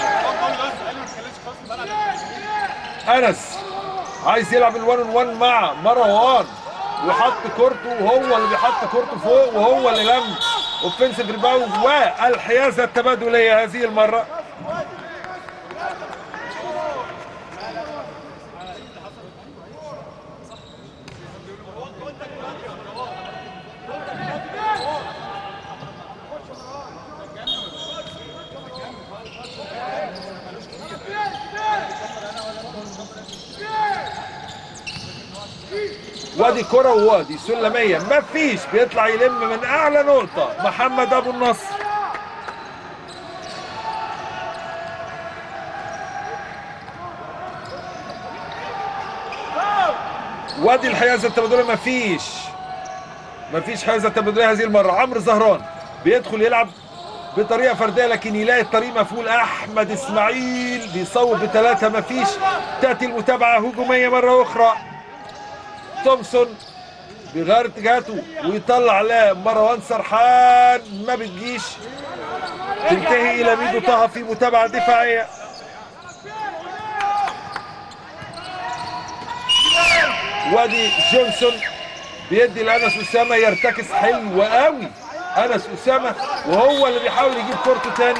انس عايز يلعب الوان اون وان مع مروان وحط كورته وهو اللي بيحط كورته فوق وهو اللي لم اوفنسيف ريباوند والحيازه التبادليه هذه المره وادي كرة ووادي سلمية مفيش بيطلع يلم من أعلى نقطة محمد أبو النصر وادي الحيازة التبادلية مفيش مفيش حيازة تبادلية هذه المرة عمرو زهران بيدخل يلعب بطريقة فردية لكن يلاقي الطريق مفعول أحمد إسماعيل بيصوب بثلاثة مفيش تأتي المتابعة هجومية مرة أخرى تومسون بيغير اتجاهاته ويطلع لمروان سرحان ما بتجيش تنتهي الى ميدو طه في متابعه دفاعيه وادي جونسون بيدي لانس اسامه يرتكز حلو قوي انس اسامه وهو اللي بيحاول يجيب كورته تاني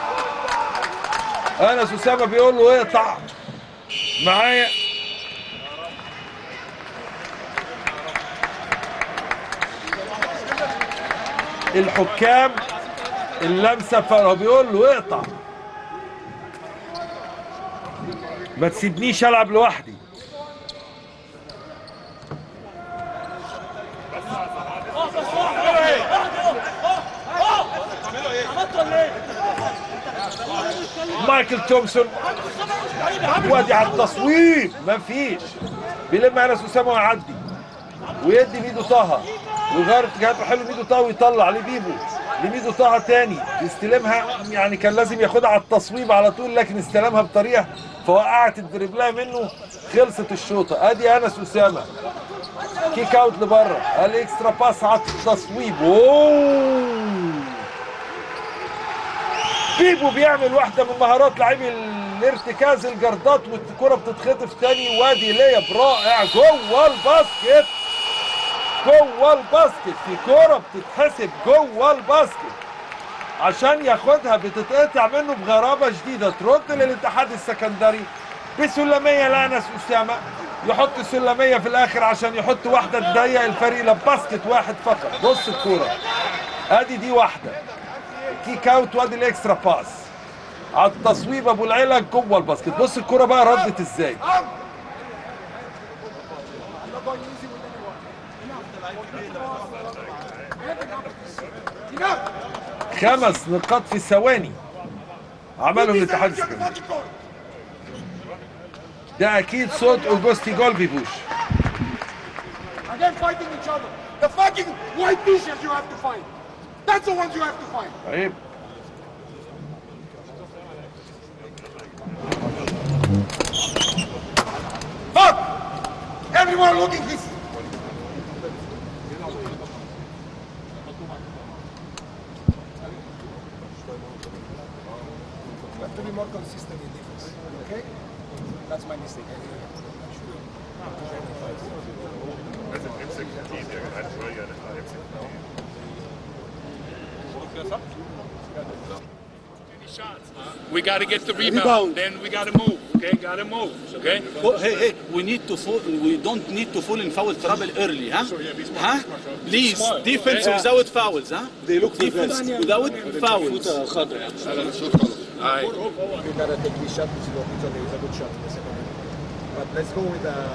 انس اسامه بيقول له اقطع معايا الحكام اللمسه فهو بيقول له اقطع ما تسيبنيش العب لوحدي مايكل تومسون وادي على التصويب ما فيش بيلم انس اسامه ويعدي ويدي ميدو طه ويغير اتجاهاته حلو ميدو طه ويطلع لبيبو لميدو طه تاني يستلمها يعني كان لازم ياخدها على التصويب على طول لكن استلمها بطريقه فوقعت الدريبلايه منه خلصت الشوطه ادي انس اسامه كيك اوت لبره الاكسترا باس على التصويب اوه بيبو بيعمل واحده من مهارات لاعبي الارتكاز الجردات والكره بتتخطف تاني وادي ليب رائع جوه الباسكت جوه الباسكت في كوره بتتحسب جوه الباسكت عشان ياخدها بتتقطع منه بغرابه شديده ترد للاتحاد السكندري بسلميه لانس اسامه يحط سلميه في الاخر عشان يحط واحده تضيق الفريق لباسكت واحد فقط بص الكوره ادي دي واحده كيك اوت وادي الاكسترا باس على التصويب ابو العيله جوه الباسكت بص الكوره بقى ردت ازاي خمس نقاط في ثواني عملهم الاتحاد السكندري ده اكيد صوت اوجوستي جولبي بوش Again, fighting each other. The fucking white t-shirts you have to fight. That's the ones you have to fight. طيب Fuck! Everyone looking this. You have to be more consistent in defense. Okay? That's my mistake. لازم نمسك ايد يا جدعان شويه نطلع نمسك ايد shots. We got to get the rebound. Rebound. Then we got to move. Okay, got to move. Okay. Oh, hey, hey, we need to fall, we don't need to fall in foul trouble early, huh? Huh? Please, Smart. defense Yeah. without fouls, huh? They look defense without fouls. فوطه خضراء All right. You gotta take this shot. This is a, it's a, it's a good shot. The second one. But let's go with the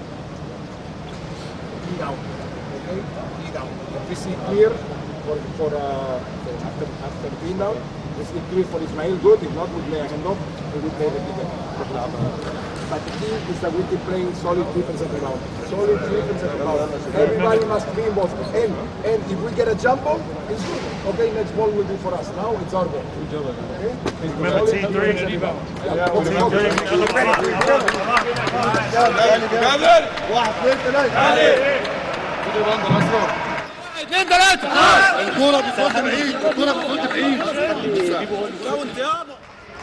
E down. Okay? E down. If we see clear for for uh, after after being down, we see clear for Ismail. Good. If not, we play a handoff. We will play the ticket. But the key is that we keep playing solid defense at the round. Solid defense at the round. Everybody must be involved. And and if we get a jump ball, it's good. Okay, next ball will be for us. Now it's our ball. Okay? Remember, Solid T3 defense at the round. Yeah, okay, okay. واحد اثنين ثلاثة الكورة بتصد بعيد الكورة بتصد بعيد كاونت يابا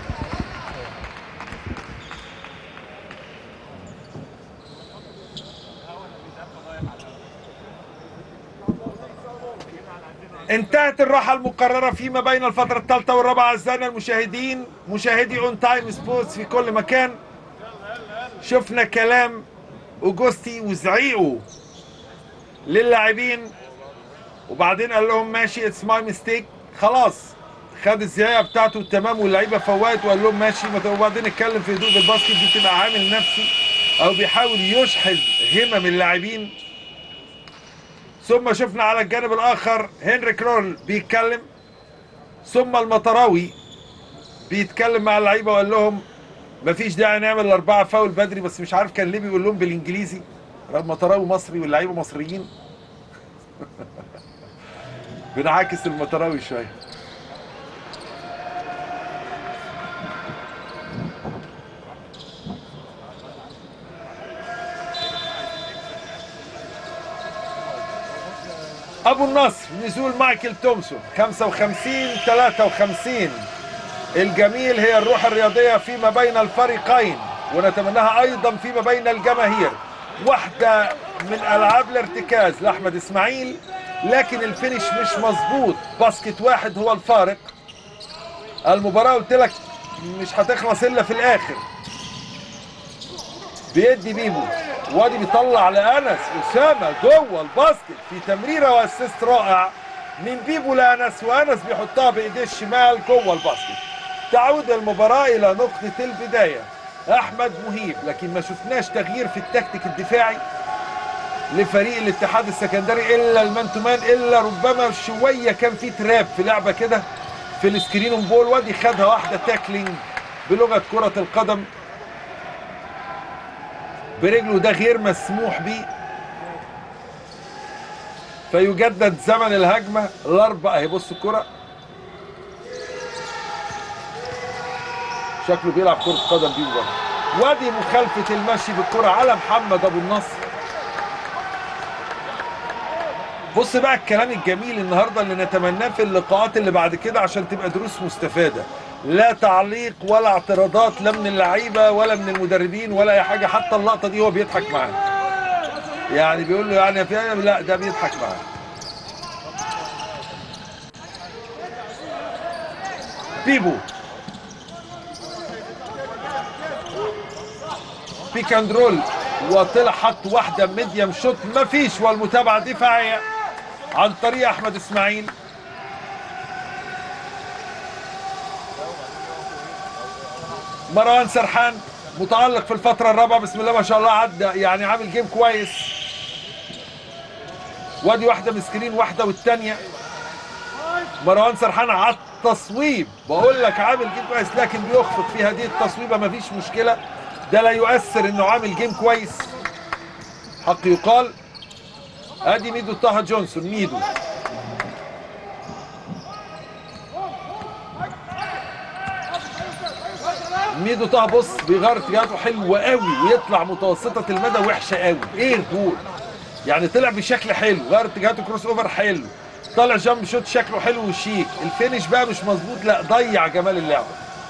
انتهت الراحة المقررة فيما بين الفترة الثالثة والرابعة أعزائنا المشاهدين مشاهدي اون تايم سبورتس في كل مكان شفنا كلام اوجوستي وزعيقه للاعبين وبعدين قال لهم ماشي اتس ماي ميستيك خلاص خد الزيايه بتاعته تمام واللعيبه فوقت وقال لهم ماشي ما ت- وبعدين اتكلم في هدوء الباسكت دي بتبقى عامل نفسي او بيحاول يشحذ همم اللاعبين ثم شفنا على الجانب الاخر هنري كرول بيتكلم ثم المطراوي بيتكلم مع اللعيبه وقال لهم مفيش داعي نعمل الاربعه فاول بدري بس مش عارف كان ليه بيقول لهم بالانجليزي رغم مطراوي مصري واللعيبه مصريين بنعاكس المطراوي شويه ابو النصر نزول مايكل تومسون 55 53 الجميل هي الروح الرياضيه فيما بين الفريقين ونتمناها ايضا فيما بين الجماهير واحده من العاب الارتكاز لاحمد اسماعيل لكن الفينش مش مظبوط باسكت واحد هو الفارق المباراه قلت لك مش هتخلص الا في الاخر بيدي بيبو وادي بيطلع لانس اسامه جوه الباسكت في تمريره واسيست رائع من بيبو لانس وانس بيحطها بايديه الشمال جوه الباسكت تعود المباراه الى نقطه البدايه احمد مهيب لكن ما شفناش تغيير في التكتيك الدفاعي لفريق الاتحاد السكندري الا المان تو مان الا ربما شويه كان في تراب في لعبه كده في السكرين اون بول وادي خدها واحده تاكلينج بلغه كره القدم برجله ده غير مسموح بيه فيجدد زمن الهجمه الاربع اهي بص الكره شكله بيلعب كره قدم بيه برضه وادي مخالفه المشي بالكره على محمد ابو النصر بص بقى الكلام الجميل النهارده اللي نتمناه في اللقاءات اللي بعد كده عشان تبقى دروس مستفاده لا تعليق ولا اعتراضات لا من اللعيبه ولا من المدربين ولا اي حاجه حتى اللقطه دي هو بيضحك معاه يعني بيقول له يعني في لا ده بيضحك معاه بيبو بيك اند رول وطلع حط واحده ميديم شوت مفيش والمتابعه دفاعيه عن طريق احمد اسماعيل مروان سرحان متالق في الفتره الرابعه بسم الله ما شاء الله عدى يعني عامل جيم كويس وادي واحده من سكرين واحده والثانيه مروان سرحان على التصويب بقول لك عامل جيم كويس لكن بيخفق في هذه التصويبه مفيش مشكله ده لا يؤثر انه عامل جيم كويس حق يقال ادي ميدو طه جونسون ميدو ميدو طه بص بيغير اتجاهاته حلوه قوي ويطلع متوسطه المدى وحشه قوي ايه الجول يعني طلع بشكل حلو غير اتجاهاته كروس اوفر حلو طالع جامب شوت شكله حلو وشيك الفينش بقى مش مظبوط لا ضيع جمال اللعبه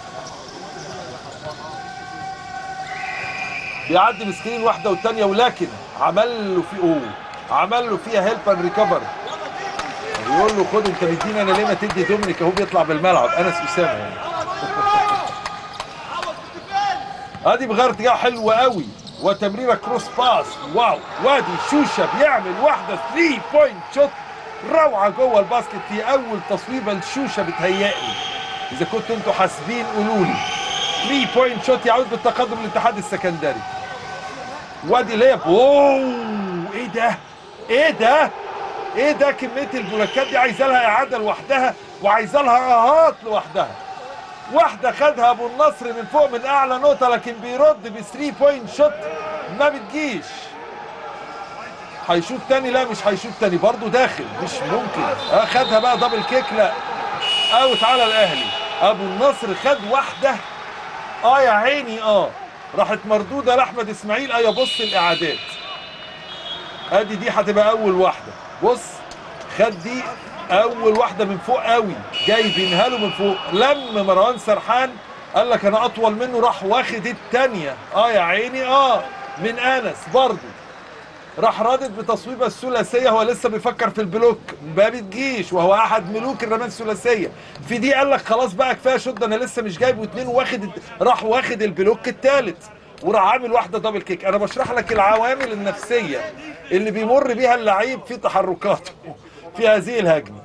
بيعدي مسكين واحده والثانيه ولكن عمل له في اوه عمل له فيها هيلب اند ريكفر يقول له خد انت مديني انا ليه ما تدي دومينيك اهو بيطلع بالملعب انس اسامه يعني ادي بغير اتجاه حلو قوي وتمريره كروس باس واو وادي شوشه بيعمل واحده 3 بوينت شوت روعه جوه الباسكت في اول تصويبه لشوشه بتهيألي اذا كنتوا انتوا حاسبين قولوا لي 3 بوينت شوت يعود بالتقدم للاتحاد السكندري وادي ليب اوه ايه ده ايه ده ايه ده كميه البلوكات دي عايزه لها اعاده لوحدها وعايزه لها اهات لوحدها واحده خدها ابو النصر من فوق من اعلى نقطه لكن بيرد ب 3 بوينت شوت ما بتجيش هيشوط تاني لا مش هيشوط تاني برضه داخل مش ممكن آه خدها بقى دبل كيك لا اوت على الاهلي ابو النصر خد واحده اه يا عيني اه راحت مردوده لاحمد اسماعيل ايوه بص الاعادات ادي دي هتبقى اول واحده بص خد دي اول واحده من فوق قوي جايبينها له من فوق لم مروان سرحان قال لك انا اطول منه راح واخد التانيه اه يا عيني اه من انس برضه راح رادد بتصويبه الثلاثيه هو لسه بيفكر في البلوك ما بتجيش وهو احد ملوك الرمال الثلاثيه في دي قال لك خلاص بقى كفايه شوت ده انا لسه مش جايب واثنين واخد الد- راح واخد البلوك الثالث وراح عامل واحده دبل كيك انا بشرح لك العوامل النفسيه اللي بيمر بيها اللعيب في تحركاته في هذه الهجمه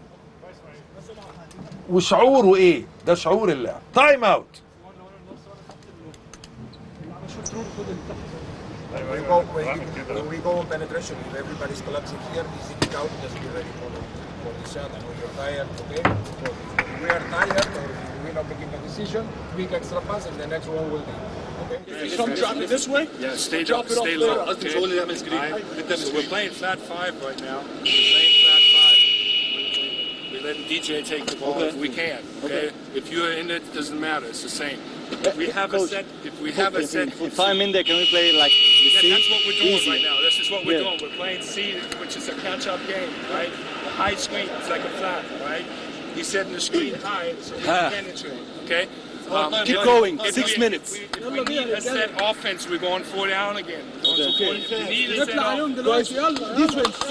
وشعوره ايه ده شعور اللاعب تايم اوت When we go, when, you, when we go on penetration, if everybody's collapsing here, easy kick out, just be ready for the, for the shot. And when you're tired, okay? So if we are tired or if we're not making a decision, quick extra pass and the next one will be. Okay? Some drop it this way? Yeah, stay Drop low, it off stay there. low. قصدي مش هو اللي يعمل سكرين. Alright? اللي بتعمل So we're سكرين. playing flat five right now. We're playing flat five. We're letting DJ take the ball if we can. Okay? If you're in it, doesn't matter. It's the same. If we have a Coach, set, if we have a set, For time in there, can we play like the Yeah, C? that's what we're doing Easy. right now. This is what we're Yeah. doing. We're playing C, which is a catch-up game, right? The high screen is like a flat, right? He's setting the screen high so we Ah. can penetrate, okay? Um, Keep if- going. if Six we- minutes. If we, if we need a set offense, we're going four down again. We're going to four, if we need a set offense,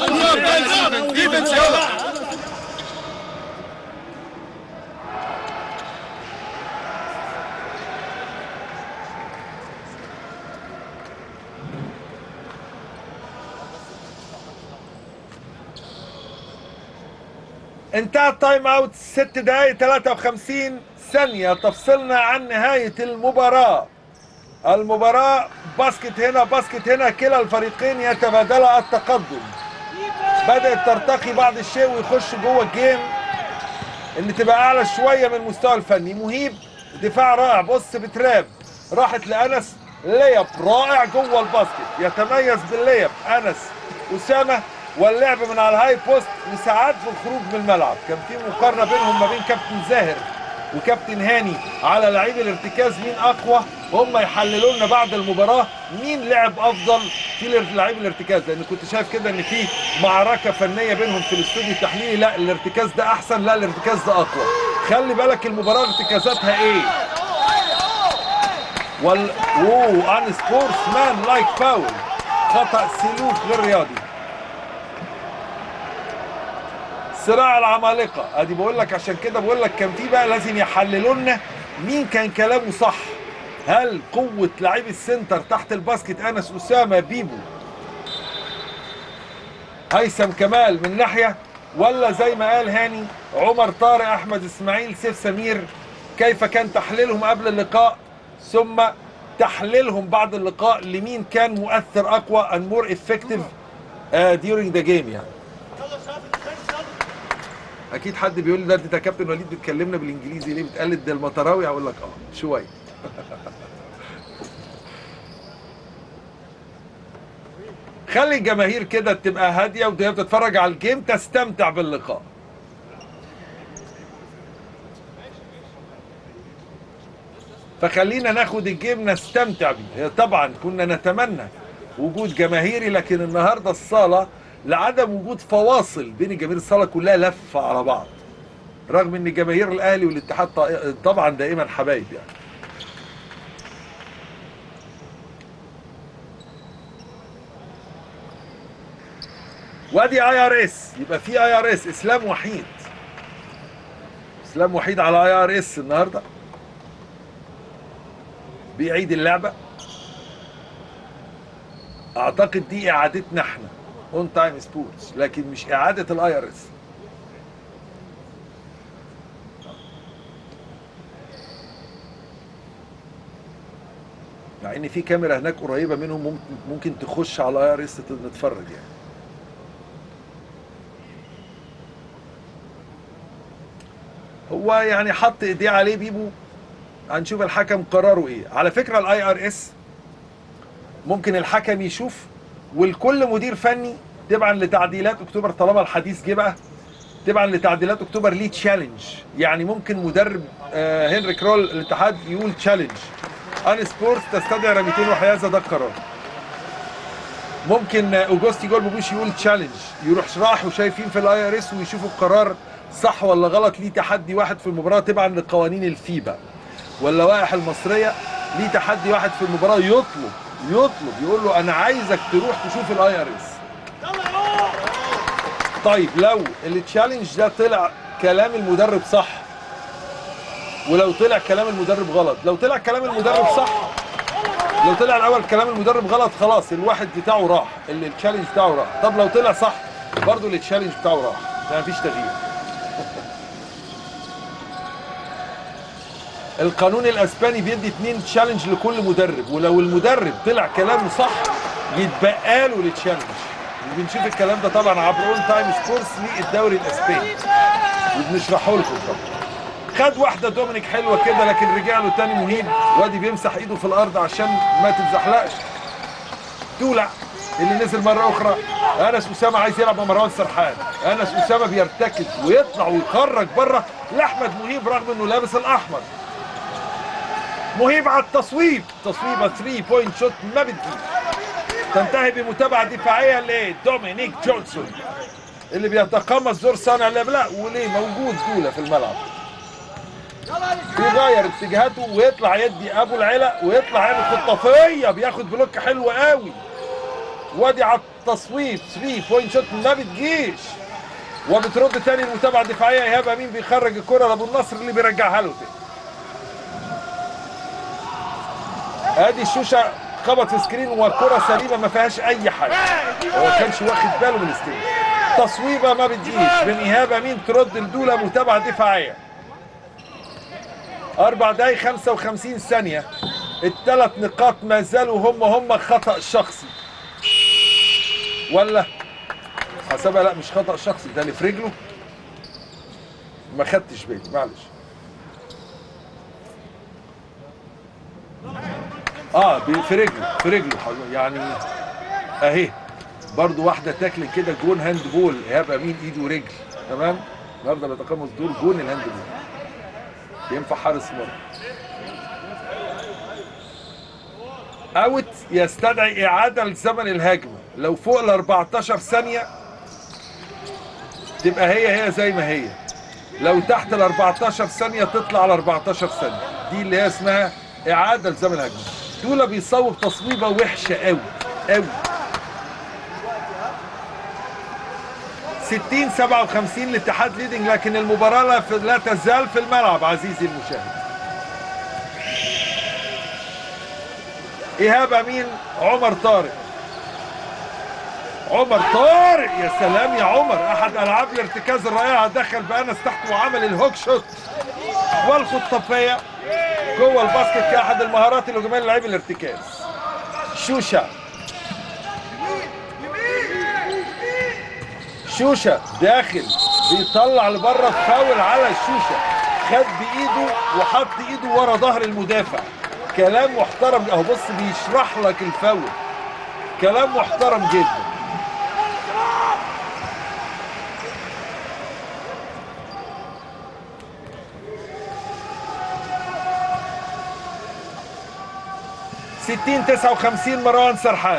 انتهى التايم اوت 6 دقائق 53 ثانية تفصلنا عن نهاية المباراة المباراة باسكت هنا باسكت هنا كلا الفريقين يتبادلا التقدم بدأت ترتقي بعض الشيء ويخش جوه الجيم ان تبقى اعلى شوية من المستوى الفني مهيب دفاع رائع بص بتراب راحت لانس ليب رائع جوه الباسكت يتميز بالليب انس اسامه واللعب من على الهاي بوست وساعات في الخروج من الملعب كان في مقارنه بينهم ما بين كابتن زاهر وكابتن هاني على لعيب الارتكاز مين اقوى وهم يحللوا لنا بعد المباراه مين لعب افضل في لعيب الارتكاز لان كنت شايف كده ان في معركه فنيه بينهم في الاستوديو التحليلي لا الارتكاز ده احسن لا الارتكاز ده اقوى خلي بالك المباراه ارتكازاتها ايه وال اوه ان سبورتس مان لايك فاول خطا سلوك غير رياضي صراع العمالقه ادي بقول لك عشان كده بقول لك كان في بقى لازم يحللوا لنا مين كان كلامه صح هل قوه لعيب السنتر تحت الباسكت انس اسامه بيبو هيثم كمال من ناحيه ولا زي ما قال هاني عمر طارق احمد اسماعيل سيف سمير كيف كان تحليلهم قبل اللقاء ثم تحليلهم بعد اللقاء لمين كان مؤثر اقوى and more effective uh, during the game يعني اكيد حد بيقول لي ده انت يا كابتن وليد بتكلمنا بالانجليزي ليه بتقلد ده المطراوي اقول لك اه شويه خلي الجماهير كده تبقى هاديه وهي بتتفرج على الجيم تستمتع باللقاء فخلينا ناخد الجيم نستمتع بيه هي طبعا كنا نتمنى وجود جماهيري لكن النهارده الصاله لعدم وجود فواصل بين جماهير الصاله كلها لفه على بعض رغم ان جماهير الاهلي والاتحاد طا- طبعا دائما حبايب يعني وادي اي ار اس يبقى في اي ار اس اسلام وحيد اسلام وحيد على اي ار اس النهارده بيعيد اللعبه اعتقد دي اعادتنا احنا اون تايم سبورتس لكن مش اعاده الاي ار اس مع ان في كاميرا هناك قريبه منهم ممكن ممكن تخش على الاي ار اس نتفرج يعني هو يعني حط ايديه عليه بيبو هنشوف الحكم قراره ايه على فكره الاي ار اس ممكن الحكم يشوف والكل مدير فني تبعا لتعديلات اكتوبر طالما الحديث جه بقى تبعا لتعديلات اكتوبر ليه تشالنج يعني ممكن مدرب آه هنري كرول الاتحاد يقول تشالنج ان سبورت تستدعي رميتين وحيازه ده القرار ممكن آه، اوجوستي جول بوش يقول تشالنج يروح راح وشايفين في الاي ار اس ويشوفوا القرار صح ولا غلط ليه تحدي واحد في المباراه تبعا لقوانين الفيبا واللوائح المصريه ليه تحدي واحد في المباراه يطلب يطلب يقول له انا عايزك تروح تشوف الاي ار اس طيب لو التشالنج ده طلع كلام المدرب صح ولو طلع كلام المدرب غلط لو طلع كلام المدرب صح لو طلع الاول كلام المدرب غلط خلاص الواحد بتاعه راح اللي التشالنج بتاعه راح طب لو طلع صح برضه التشالنج بتاعه راح ده مفيش تغيير القانون الاسباني بيدي اتنين تشالنج لكل مدرب ولو المدرب طلع كلامه صح يتبقى له التشالنج وبنشوف الكلام ده طبعا عبر اون تايم سبورتس للدوري الاسباني وبنشرحه لكم طبعا خد واحده دومينيك حلوه كده لكن رجع له تاني مهيب وادي بيمسح ايده في الارض عشان ما تتزحلقش تولع اللي نزل مره اخرى انس اسامه عايز يلعب مع مروان سرحان انس اسامه بيرتكز ويطلع ويخرج بره لاحمد مهيب رغم انه لابس الاحمر مهيب على التصويب تصويبه 3 بوينت شوت ما بتجيش تنتهي بمتابعه دفاعيه لدومينيك جونسون اللي بيتقمص دور صانع اللعب لا وليه موجود جوله في الملعب بيغير اتجاهاته ويطلع يدي ابو العلا ويطلع يعمل خطافيه بياخد بلوك حلو قوي وادي على التصويب 3 بوينت شوت ما بتجيش وبترد تاني المتابعه الدفاعيه ايهاب امين بيخرج الكره لابو النصر اللي بيرجعها له تاني ادي الشوشه خبط في سكرين والكره سليمه ما فيهاش اي حاجه هو ما كانش واخد باله من السكرين تصويبه ما بتجيش من ايهاب امين ترد الدوله متابعه دفاعيه أربع دقايق 55 ثانية الثلاث نقاط ما زالوا هم هم خطأ شخصي ولا حسبها لا مش خطأ شخصي ده اللي في رجله ما خدتش بالي معلش اه بي- في رجله في رجله حضرتك، يعني اهي برضو واحده تاكل كده جون هاند بول ايهاب امين ايده ورجل تمام النهارده بيتقمص دور جون الهاند بول ينفع حارس مرمى اوت يستدعي اعاده لزمن الهجمه لو فوق ال 14 ثانيه تبقى هي هي زي ما هي لو تحت ال 14 ثانيه تطلع على 14 ثانيه دي اللي هي اسمها اعاده لزمن الهجمه دولا بيصوب تصويبه وحشه قوي قوي 60 57 الاتحاد ليدنج لكن المباراه لا, في لا تزال في الملعب عزيزي المشاهد ايهاب امين عمر طارق عمر طارق يا سلام يا عمر احد العاب الارتكاز الرائعه دخل بانس تحت وعمل الهوك شوت والخطافيه جوه الباسكت كاحد المهارات الهجوميه للاعب الارتكاز شوشه شوشه داخل بيطلع لبره فاول على الشوشه خد بايده وحط ايده ورا ظهر المدافع كلام محترم اهو بص بيشرح لك الفاول كلام محترم جدا ستين تسعة وخمسين مروان سرحان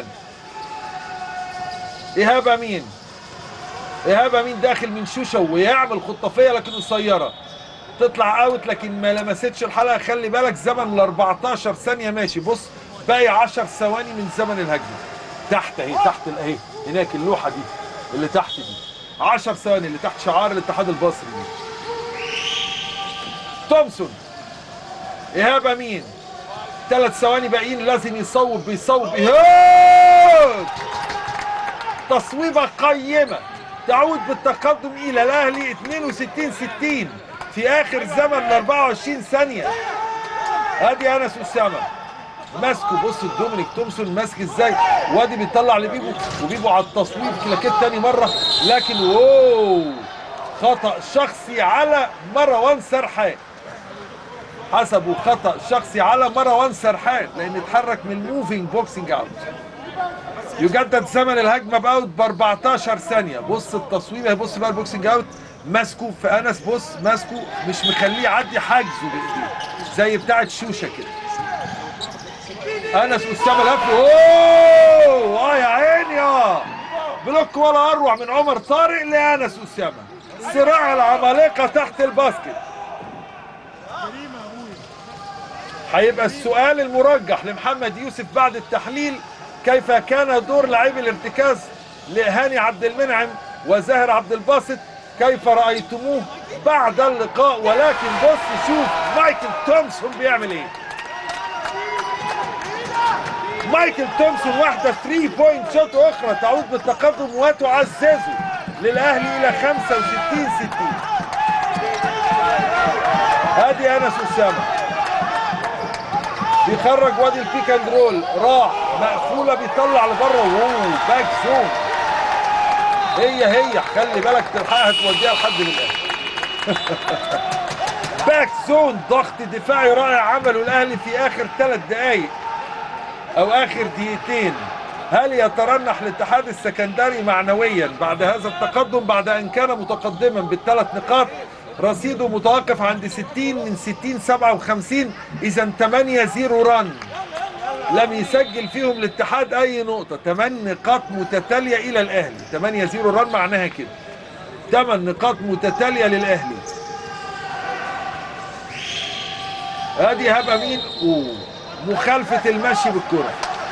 إيهاب أمين إيهاب أمين داخل من شوشة ويعمل خطافية لكن قصيرة تطلع اوت لكن ما لمستش الحلقة خلي بالك زمن ال 14 ثانية ماشي بص باقي 10 ثواني من زمن الهجمة تحت اهي تحت ال- اهي هناك اللوحة دي اللي تحت دي 10 ثواني اللي تحت شعار الاتحاد المصري دي تومسون إيهاب أمين ثلاث ثواني باقيين لازم يصوب بيصوب هوت تصويبة قيمة تعود بالتقدم إلى الأهلي 62 60 في آخر زمن ل 24 ثانية ادي انس اسامه ماسكه بص الدومينيك تومسون ماسك ازاي وادي بيطلع لبيبو وبيبو على التصويب كلاكيت تاني مره لكن اوه خطا شخصي على مروان سرحان حسبوا خطا شخصي على مروان سرحان لان اتحرك من الموفينج بوكسنج اوت يجدد زمن الهجمه باوت ب 14 ثانيه بص التصويب اهي بص بقى البوكسنج اوت ماسكه في انس بص ماسكه مش مخليه يعدي حاجزه بايديه زي بتاعه شوشه كده انس اسامه لف اوه اه يا عيني اه بلوك ولا اروع من عمر طارق لانس اسامه صراع العمالقه تحت الباسكت هيبقى السؤال المرجح لمحمد يوسف بعد التحليل كيف كان دور لاعبي الارتكاز لهاني عبد المنعم وزاهر عبد الباسط كيف رايتموه بعد اللقاء ولكن بص شوف مايكل تومسون بيعمل ايه مايكل تومسون واحده 3 بوينت شوت اخرى تعود بالتقدم وتعززه للاهلي الى 65 60 ادي انس اسامه بيخرج وادي البيك اند رول راح مقفوله بيطلع لبره ووو باك زون هي هي خلي بالك تلحقها توديها لحد من الاخر باك زون ضغط دفاعي رائع عمله الاهلي في اخر ثلاث دقائق او اخر دقيقتين هل يترنح الاتحاد السكندري معنويا بعد هذا التقدم بعد ان كان متقدما بالثلاث نقاط رصيده متوقف عند 60 من 60 57 اذا 8 0 رن لم يسجل فيهم الاتحاد اي نقطه 8 نقاط متتاليه الى الاهلي 8 0 رن معناها كده 8 نقاط متتاليه للاهلي ادي هبه مين اوه مخالفه المشي بالكره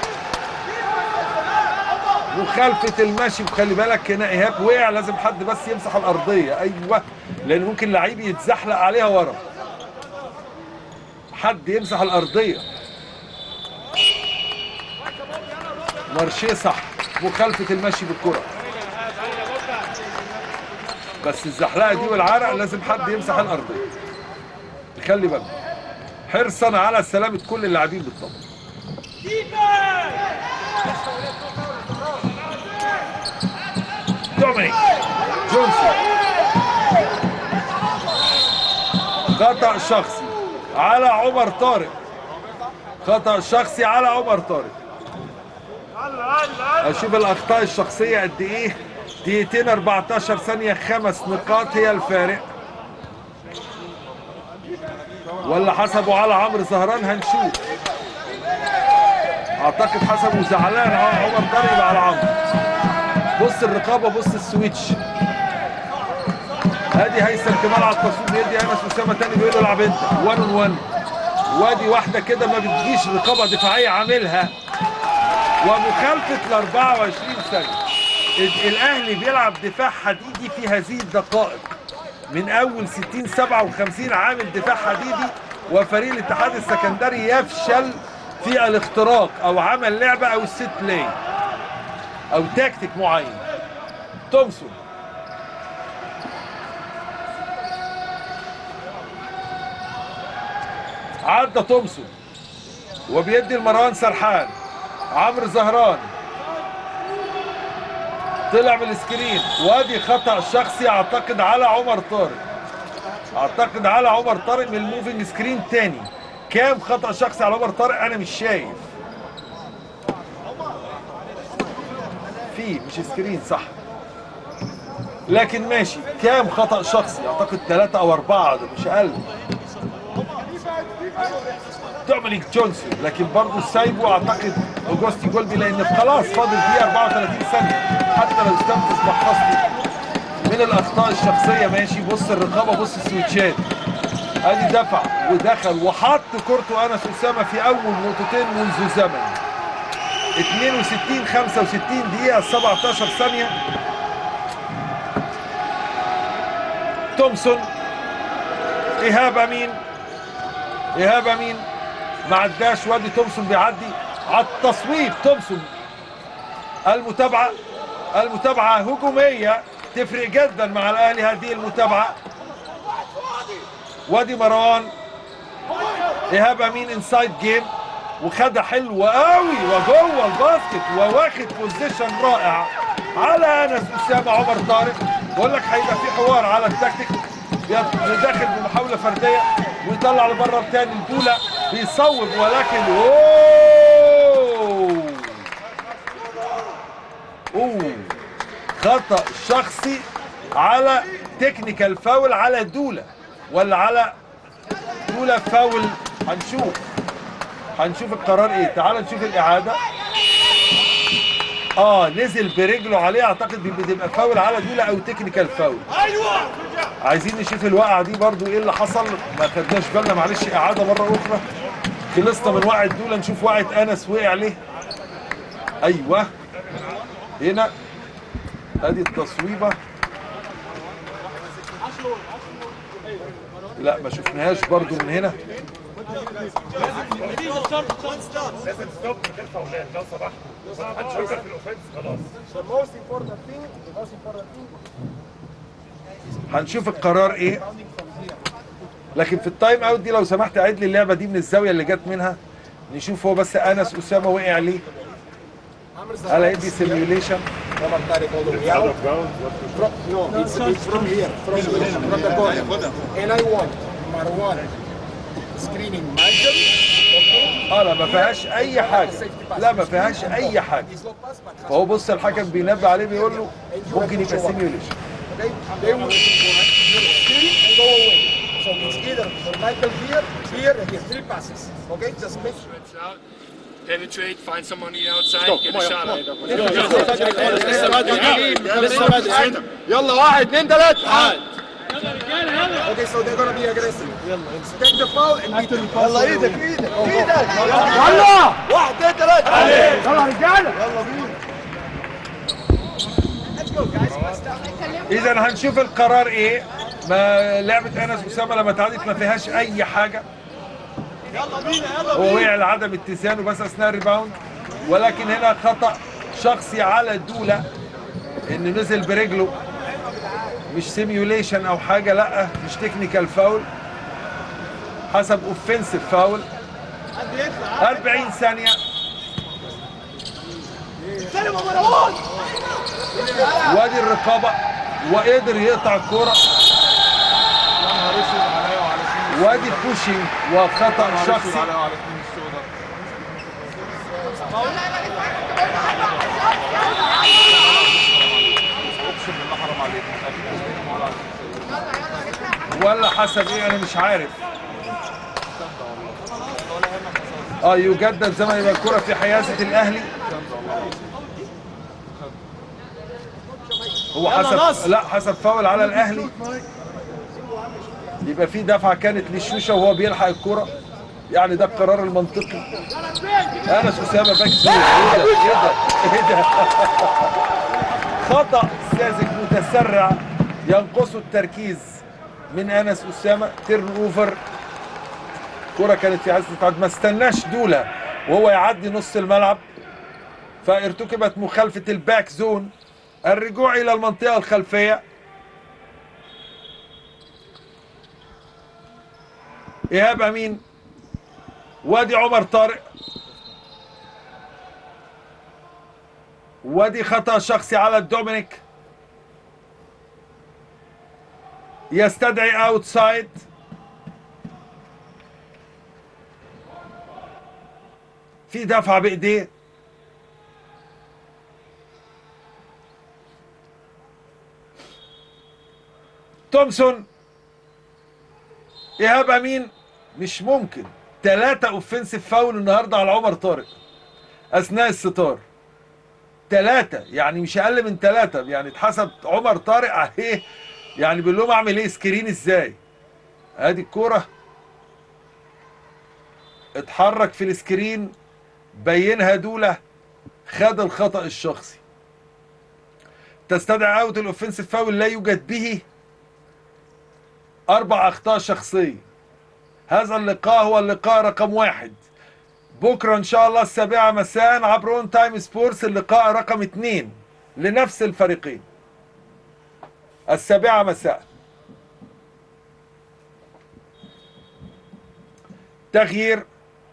مخالفه المشي وخلي بالك هنا ايهاب وقع لازم حد بس يمسح الارضيه ايوه لان ممكن لعيب يتزحلق عليها ورا حد يمسح الارضيه مارشيه صح مخالفه المشي بالكره بس الزحلقه دي والعرق لازم حد يمسح الارضيه خلي بالك حرصا على سلامه كل اللاعبين بالطبع دومينيك جونسون خطأ شخصي على عمر طارق خطأ شخصي على عمر طارق اشوف الاخطاء الشخصيه قد ايه دقيقتين 14 ثانيه خمس نقاط هي الفارق ولا حسبوا على عمرو زهران هنشوف اعتقد حسبوا زعلان ع- عمر طارق يبقى على عمرو بص الرقابه بص السويتش ادي هيثم كمال على التصوير يدي انس اسامه تاني بيقول له العب انت 1 اون 1 وادي واحده كده ما بتجيش رقابه دفاعيه عاملها ومخالفه ل 24 ثانيه ال- الاهلي بيلعب دفاع حديدي في هذه الدقائق من اول 60 57 عامل دفاع حديدي وفريق الاتحاد السكندري يفشل في الاختراق او عمل لعبه او الست بلاي او تكتيك معين تومسون عدى تومسون وبيدي لمروان سرحان عمرو زهران طلع من السكرين وادي خطا شخصي اعتقد على عمر طارق اعتقد على عمر طارق من الموفينج سكرين تاني كام خطا شخصي على عمر طارق انا مش شايف في مش سكرين صح لكن ماشي كام خطا شخصي اعتقد ثلاثة او اربعة ده مش اقل دومينيك جونسون لكن برضه سايبه اعتقد اوجوستي جولبي لان خلاص فاضل دقيقه 34 ثانيه حتى لو استنفذ محفظته من الاخطاء الشخصيه ماشي بص الرقابه بص السويتشات ادي دفع ودخل وحط كورته انس اسامه في اول نقطتين منذ زمن 62 65 دقيقه 17 ثانيه تومسون ايهاب امين ايهاب امين ما عداش وادي تومسون بيعدي على التصويب تومسون المتابعه المتابعه هجوميه تفرق جدا مع الاهلي هذه المتابعه وادي مروان ايهاب امين انسايد جيم وخدها حلوه قوي وجوه الباسكت وواخد بوزيشن رائع على انس اسامه عمر طارق بقول لك هيبقى في حوار على التكتيك داخل بمحاوله فرديه ويطلع لبره الثاني الدوله بيصوب ولكن اوه اوه خطا شخصي على تكنيكال فاول على دوله ولا على دوله فاول هنشوف هنشوف القرار ايه تعال نشوف الاعاده اه نزل برجله عليه اعتقد دي بتبقى فاول على دوله او تكنيكال فاول عايزين نشوف الوقعه دي برضو ايه اللي حصل ما خدناش بالنا معلش اعاده مره اخرى خلصنا من وقعه دوله نشوف وقعه انس وقع ليه ايوه هنا ادي التصويبه لا ما شفناهاش برضو من هنا لازم ستوب من غير فاولات لو سمحت ما حدش فكر في الاوفنس خلاص The most important thing, the most important thing هنشوف القرار ايه لكن في التايم اوت دي لو سمحت عيد لي اللعبه دي من الزاويه اللي جت منها نشوف هو بس انس اسامه وقع ليه قال يدي سيميوليشن Omar Tariq all the way out. From, no, it's, it's from here, from here, from the corner. And I want Marwan screening Michael. Okay. اه لا ما فيهاش اي حاجه لا ما فيهاش اي حاجه It's not pass, but فهو بص الحكم بينبه عليه بيقول له ممكن يبقى سيميوليشن okay. They will screen and go away. So it's either for Michael here, here, and here. Three passes. Okay, just make sure. Stretch out, penetrate, find someone on the outside, get a shot at it. لسه بدري لسه بدري يلا واحد اثنين ثلاثة Okay, so they're gonna be aggressive. Take the foul and beat them. يلا ايدك ايدك ايدك يلا واحد اثنين ثلاثة يلا رجالة يلا بينا Let's go guys. اذا هنشوف القرار ايه ما لعبه انس اسامه لما اتعادت ما فيهاش اي حاجه هو وقع لعدم اتزانه بس اثناء الريباوند ولكن هنا خطا شخصي على دوله انه نزل برجله مش سيميوليشن او حاجه لا مش تكنيكال فاول حسب اوفنسيف فاول 40 ثانيه وادي الرقابه وقدر يقطع الكوره وادي بوشنج وخطا شخصي ولا حسب ايه انا مش عارف اه يجدد زمن يبقى الكرة في حيازة الاهلي هو حسب لا حسب فاول على الاهلي يبقى في دفعة كانت للشوشة وهو بيلحق الكرة يعني ده القرار المنطقي انس اسامه باك زون ايه ده ايه ده ايه ده خطا ساذج متسرع ينقصه التركيز من انس اسامه تيرن اوفر كرة كانت في عزة التعدي ما استناش دولة وهو يعدي نص الملعب فارتكبت مخالفة الباك زون الرجوع إلى المنطقة الخلفية إيهاب أمين وادي عمر طارق وادي خطأ شخصي على الدومينيك يستدعي اوتسايد في دفعة بإيديه تومسون إيهاب أمين مش ممكن ثلاثة اوفنسيف فاول النهارده على عمر طارق أثناء الستار ثلاثة يعني مش أقل من ثلاثة يعني اتحسب عمر طارق عليه يعني بيقول لهم أعمل إيه سكرين إزاي أدي الكورة اتحرك في السكرين بينها دولة خد الخطأ الشخصي تستدعي اوت الاوفنسيف فاول لا يوجد به اربع اخطاء شخصيه هذا اللقاء هو اللقاء رقم واحد بكره ان شاء الله السابعه مساء عبر اون تايم سبورتس اللقاء رقم اثنين لنفس الفريقين السابعه مساء تغيير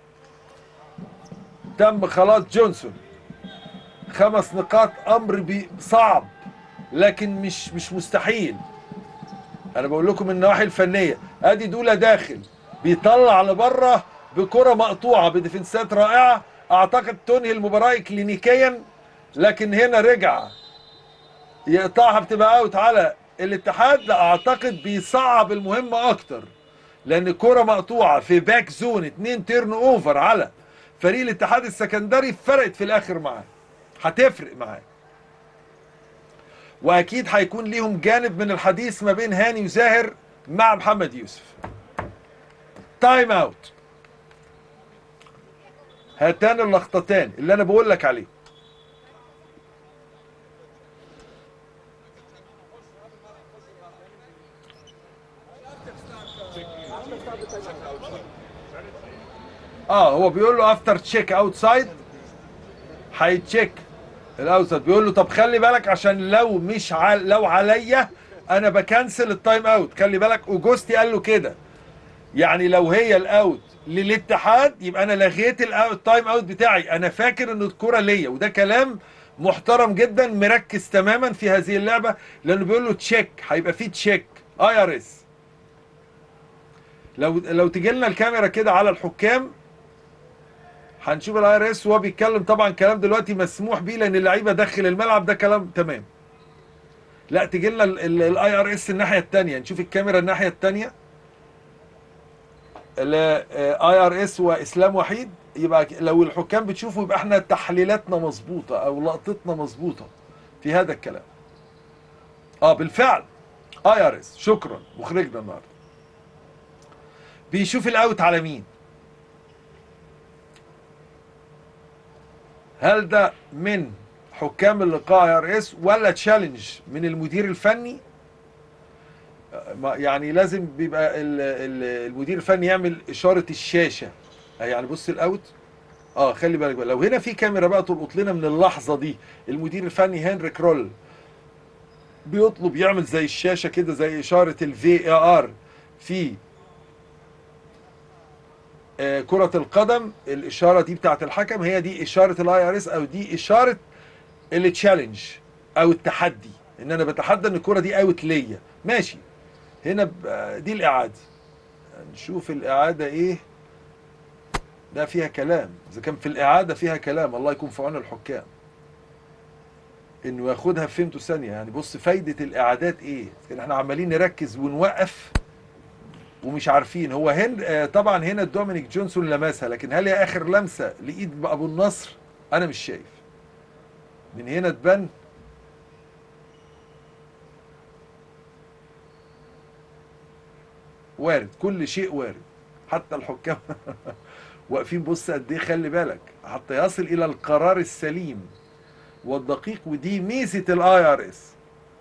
تم خلاص جونسون خمس نقاط امر بي- صعب لكن مش مش مستحيل انا بقول لكم من النواحي الفنيه ادي دوله داخل بيطلع لبره بكره مقطوعه بديفنسات رائعه اعتقد تنهي المباراه كلينيكيا لكن هنا رجع يقطعها بتبقى اوت على الاتحاد لا اعتقد بيصعب المهمه اكتر لان كره مقطوعه في باك زون اتنين تيرن اوفر على فريق الاتحاد السكندري فرقت في الاخر معاه هتفرق معاه واكيد هيكون ليهم جانب من الحديث ما بين هاني وزاهر مع محمد يوسف تايم اوت هاتان اللقطتان اللي انا بقول لك عليه اه هو بيقول له افتر تشيك اوتسايد هيتشيك الاوتسايد بيقول له طب خلي بالك عشان لو مش عل... لو عليا انا بكنسل التايم اوت خلي بالك اوجوستي قال له كده يعني لو هي الاوت للاتحاد يبقى انا لغيت الأوت- التايم اوت بتاعي انا فاكر ان الكره ليا وده كلام محترم جدا مركز تماما في هذه اللعبه لانه بيقول له تشيك هيبقى في تشيك اي ار اس لو لو تجي لنا الكاميرا كده على الحكام هنشوف الاي ار اس وهو بيتكلم طبعا كلام دلوقتي مسموح بيه لان اللعيبه داخل الملعب ده كلام تمام لا تجي لنا الاي ار اس الناحيه الثانيه نشوف الكاميرا الناحيه الثانيه اي ار اس واسلام وحيد يبقى لو الحكام بتشوفوا يبقى احنا تحليلاتنا مظبوطه او لقطتنا مظبوطه في هذا الكلام اه بالفعل اي ار اس شكرا مخرجنا النهارده بيشوف الاوت على مين هل ده من حكام اللقاء اي ار اس ولا تشالنج من المدير الفني ما- يعني لازم بيبقى ال- ال- المدير الفني يعمل اشاره الشاشه يعني بص الاوت اه خلي بالك بقى لو هنا في كاميرا بقى تلقط لنا من اللحظه دي المدير الفني هنري كرول بيطلب يعمل زي الشاشه كده زي اشاره الفي ار في آه، كرة القدم الإشارة دي بتاعت الحكم هي دي إشارة الاي ار اس أو دي إشارة التشالنج أو التحدي إن أنا بتحدى إن الكرة دي أوت ليا ماشي هنا ب- دي الإعادة نشوف الإعادة إيه ده فيها كلام إذا كان في الإعادة فيها كلام الله يكون في عون الحكام إنه ياخدها في فهمته ثانية يعني بص فايدة الإعادات إيه كان إحنا عمالين نركز ونوقف ومش عارفين هو هن آه، طبعا هنا دومينيك جونسون لمسها لكن هل هي اخر لمسه لايد ابو النصر انا مش شايف من هنا تبان وارد كل شيء وارد حتى الحكام واقفين بص قد ايه خلي بالك حتى يصل الى القرار السليم والدقيق ودي ميزه الاي ار اس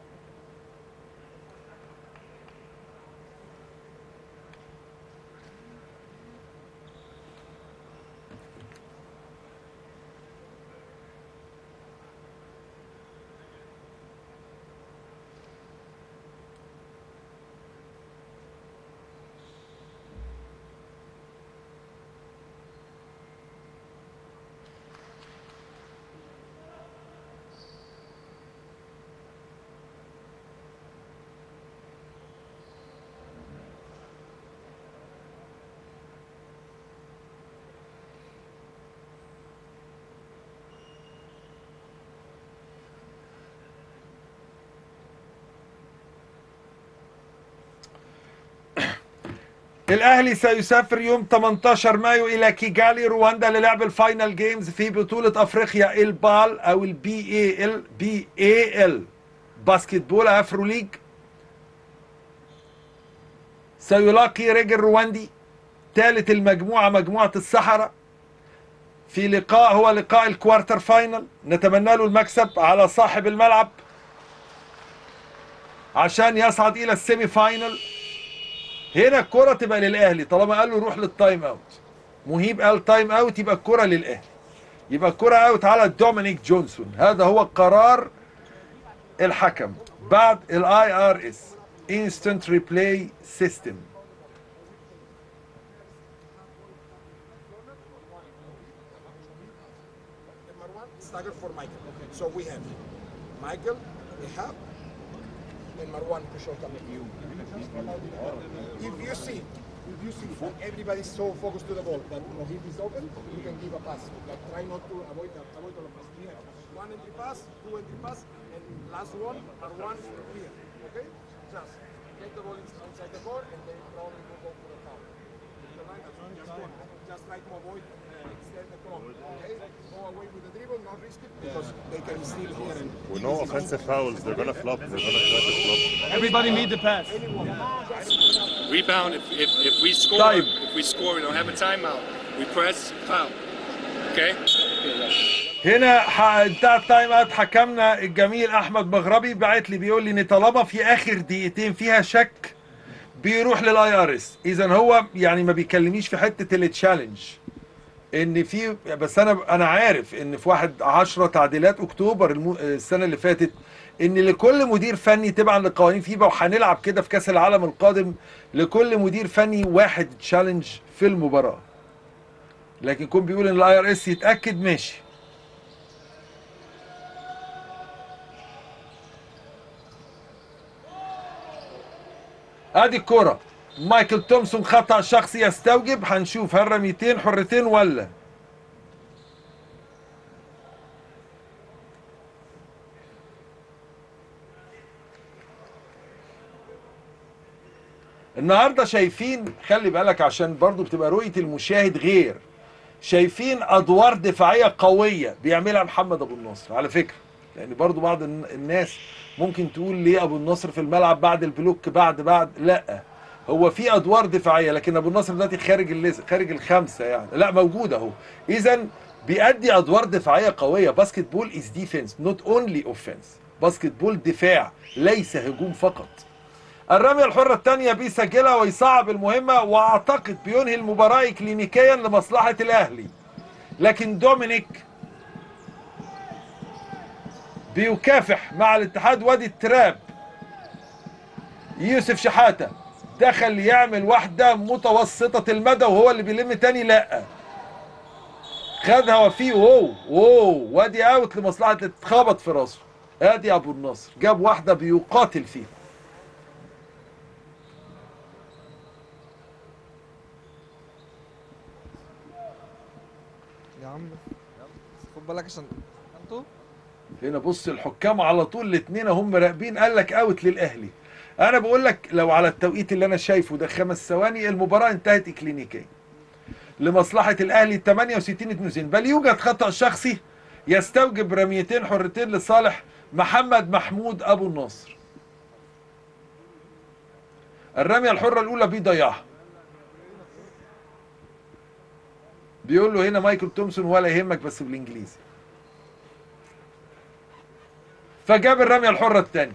الاهلي سيسافر يوم 18 مايو الى كيجالي رواندا للعب الفاينل جيمز في بطولة افريقيا البال او البي اي ال بي اي ال باسكتبول افرو ليج سيلاقي رجل رواندي ثالث المجموعة مجموعة السحرة في لقاء هو لقاء الكوارتر فاينل نتمنى له المكسب على صاحب الملعب عشان يصعد الى السيمي فاينل هنا الكرة تبقى للاهلي طالما قال له روح للتايم اوت مهيب قال تايم اوت يبقى الكره للاهلي يبقى الكره اوت على دومينيك جونسون هذا هو قرار الحكم بعد الاي ار اس انستنت ريبلاي سيستم Marwan, stagger for Michael. So we have Michael, Ihab, and Marwan to short up you. If you see, if you see that everybody's so focused to the ball that Mohib is open, you can give a pass. But try not to avoid the, avoid the pass. We have one entry pass, two entry pass, and last one, Marwan here. Okay? Just get the ball inside the court, and then probably will go for the foul. The line, Just, one. just try to avoid uh, extend the clock. Okay? Go away with the dribble, not risk it because they can steal here and With no offensive fouls, they're gonna flop. They're gonna try to flop. Everybody need the pass. Rebound, if, if, if we score, Time. if we score, we don't have a timeout. We press, foul. Okay? هنا ح- انتهى التايم اوت حكمنا الجميل احمد مغربي بعت لي بيقول لي ان طالما في اخر دقيقتين فيها شك بيروح للاي ار اس اذا هو يعني ما بيكلمنيش في حته التشالنج ان في بس انا انا عارف ان في واحد 10 تعديلات اكتوبر الم- السنه اللي فاتت ان لكل مدير فني تبعا لقوانين فيفا وهنلعب كده في كاس العالم القادم لكل مدير فني واحد تشالنج في المباراه لكن يكون بيقول ان الاي ار اس يتاكد ماشي ادي الكرة مايكل تومسون خطأ شخصي يستوجب هنشوف هل رميتين حرتين ولا النهارده شايفين خلي بالك عشان برضو بتبقى رؤية المشاهد غير شايفين ادوار دفاعيه قويه بيعملها محمد ابو النصر على فكره يعني برضو بعض الن- الناس ممكن تقول ليه ابو النصر في الملعب بعد البلوك بعد بعد لا هو في ادوار دفاعيه لكن ابو النصر دلوقتي خارج الليز خارج الخمسه يعني لا موجود اهو اذا بيأدي ادوار دفاعيه قويه باسكت بول از ديفense نوت اونلي اوفنس باسكت بول دفاع ليس هجوم فقط الرمية الحرة الثانية بيسجلها ويصعب المهمة واعتقد بينهي المباراة كلينيكيا لمصلحة الاهلي لكن دومينيك بيكافح مع الاتحاد وادي التراب يوسف شحاتة دخل يعمل واحدة متوسطة المدى وهو اللي بيلم تاني لا خدها وفيه واو واو وادي اوت لمصلحة اتخبط في راسه ادي ابو النصر جاب واحدة بيقاتل فيها يا عم خد بالك عشان انتوا هنا بص الحكام على طول الاثنين هم راقبين قال لك اوت للاهلي انا بقول لك لو على التوقيت اللي انا شايفه ده خمس ثواني المباراه انتهت اكلينيكيا لمصلحه الاهلي 68 62 بل يوجد خطا شخصي يستوجب رميتين حرتين لصالح محمد محمود ابو النصر الرميه الحره الاولى بيضيعها بيقول له هنا مايكل تومسون ولا يهمك بس بالانجليزي فجاب الرميه الحره الثانيه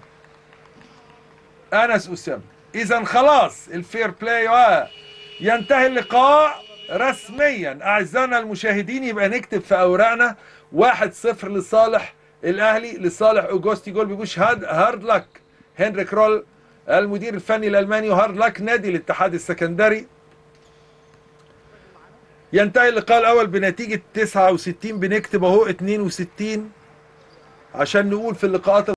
انس اسامه اذا خلاص الفير بلاي آه. ينتهي اللقاء رسميا اعزائنا المشاهدين يبقى نكتب في اوراقنا واحد صفر لصالح الاهلي لصالح اوجوستي جول بيقولش هارد هارد لك هنريك رول المدير الفني الالماني وهارد لك نادي الاتحاد السكندري ينتهي اللقاء الاول بنتيجه 69 بنكتب اهو 62 عشان نقول في اللقاءات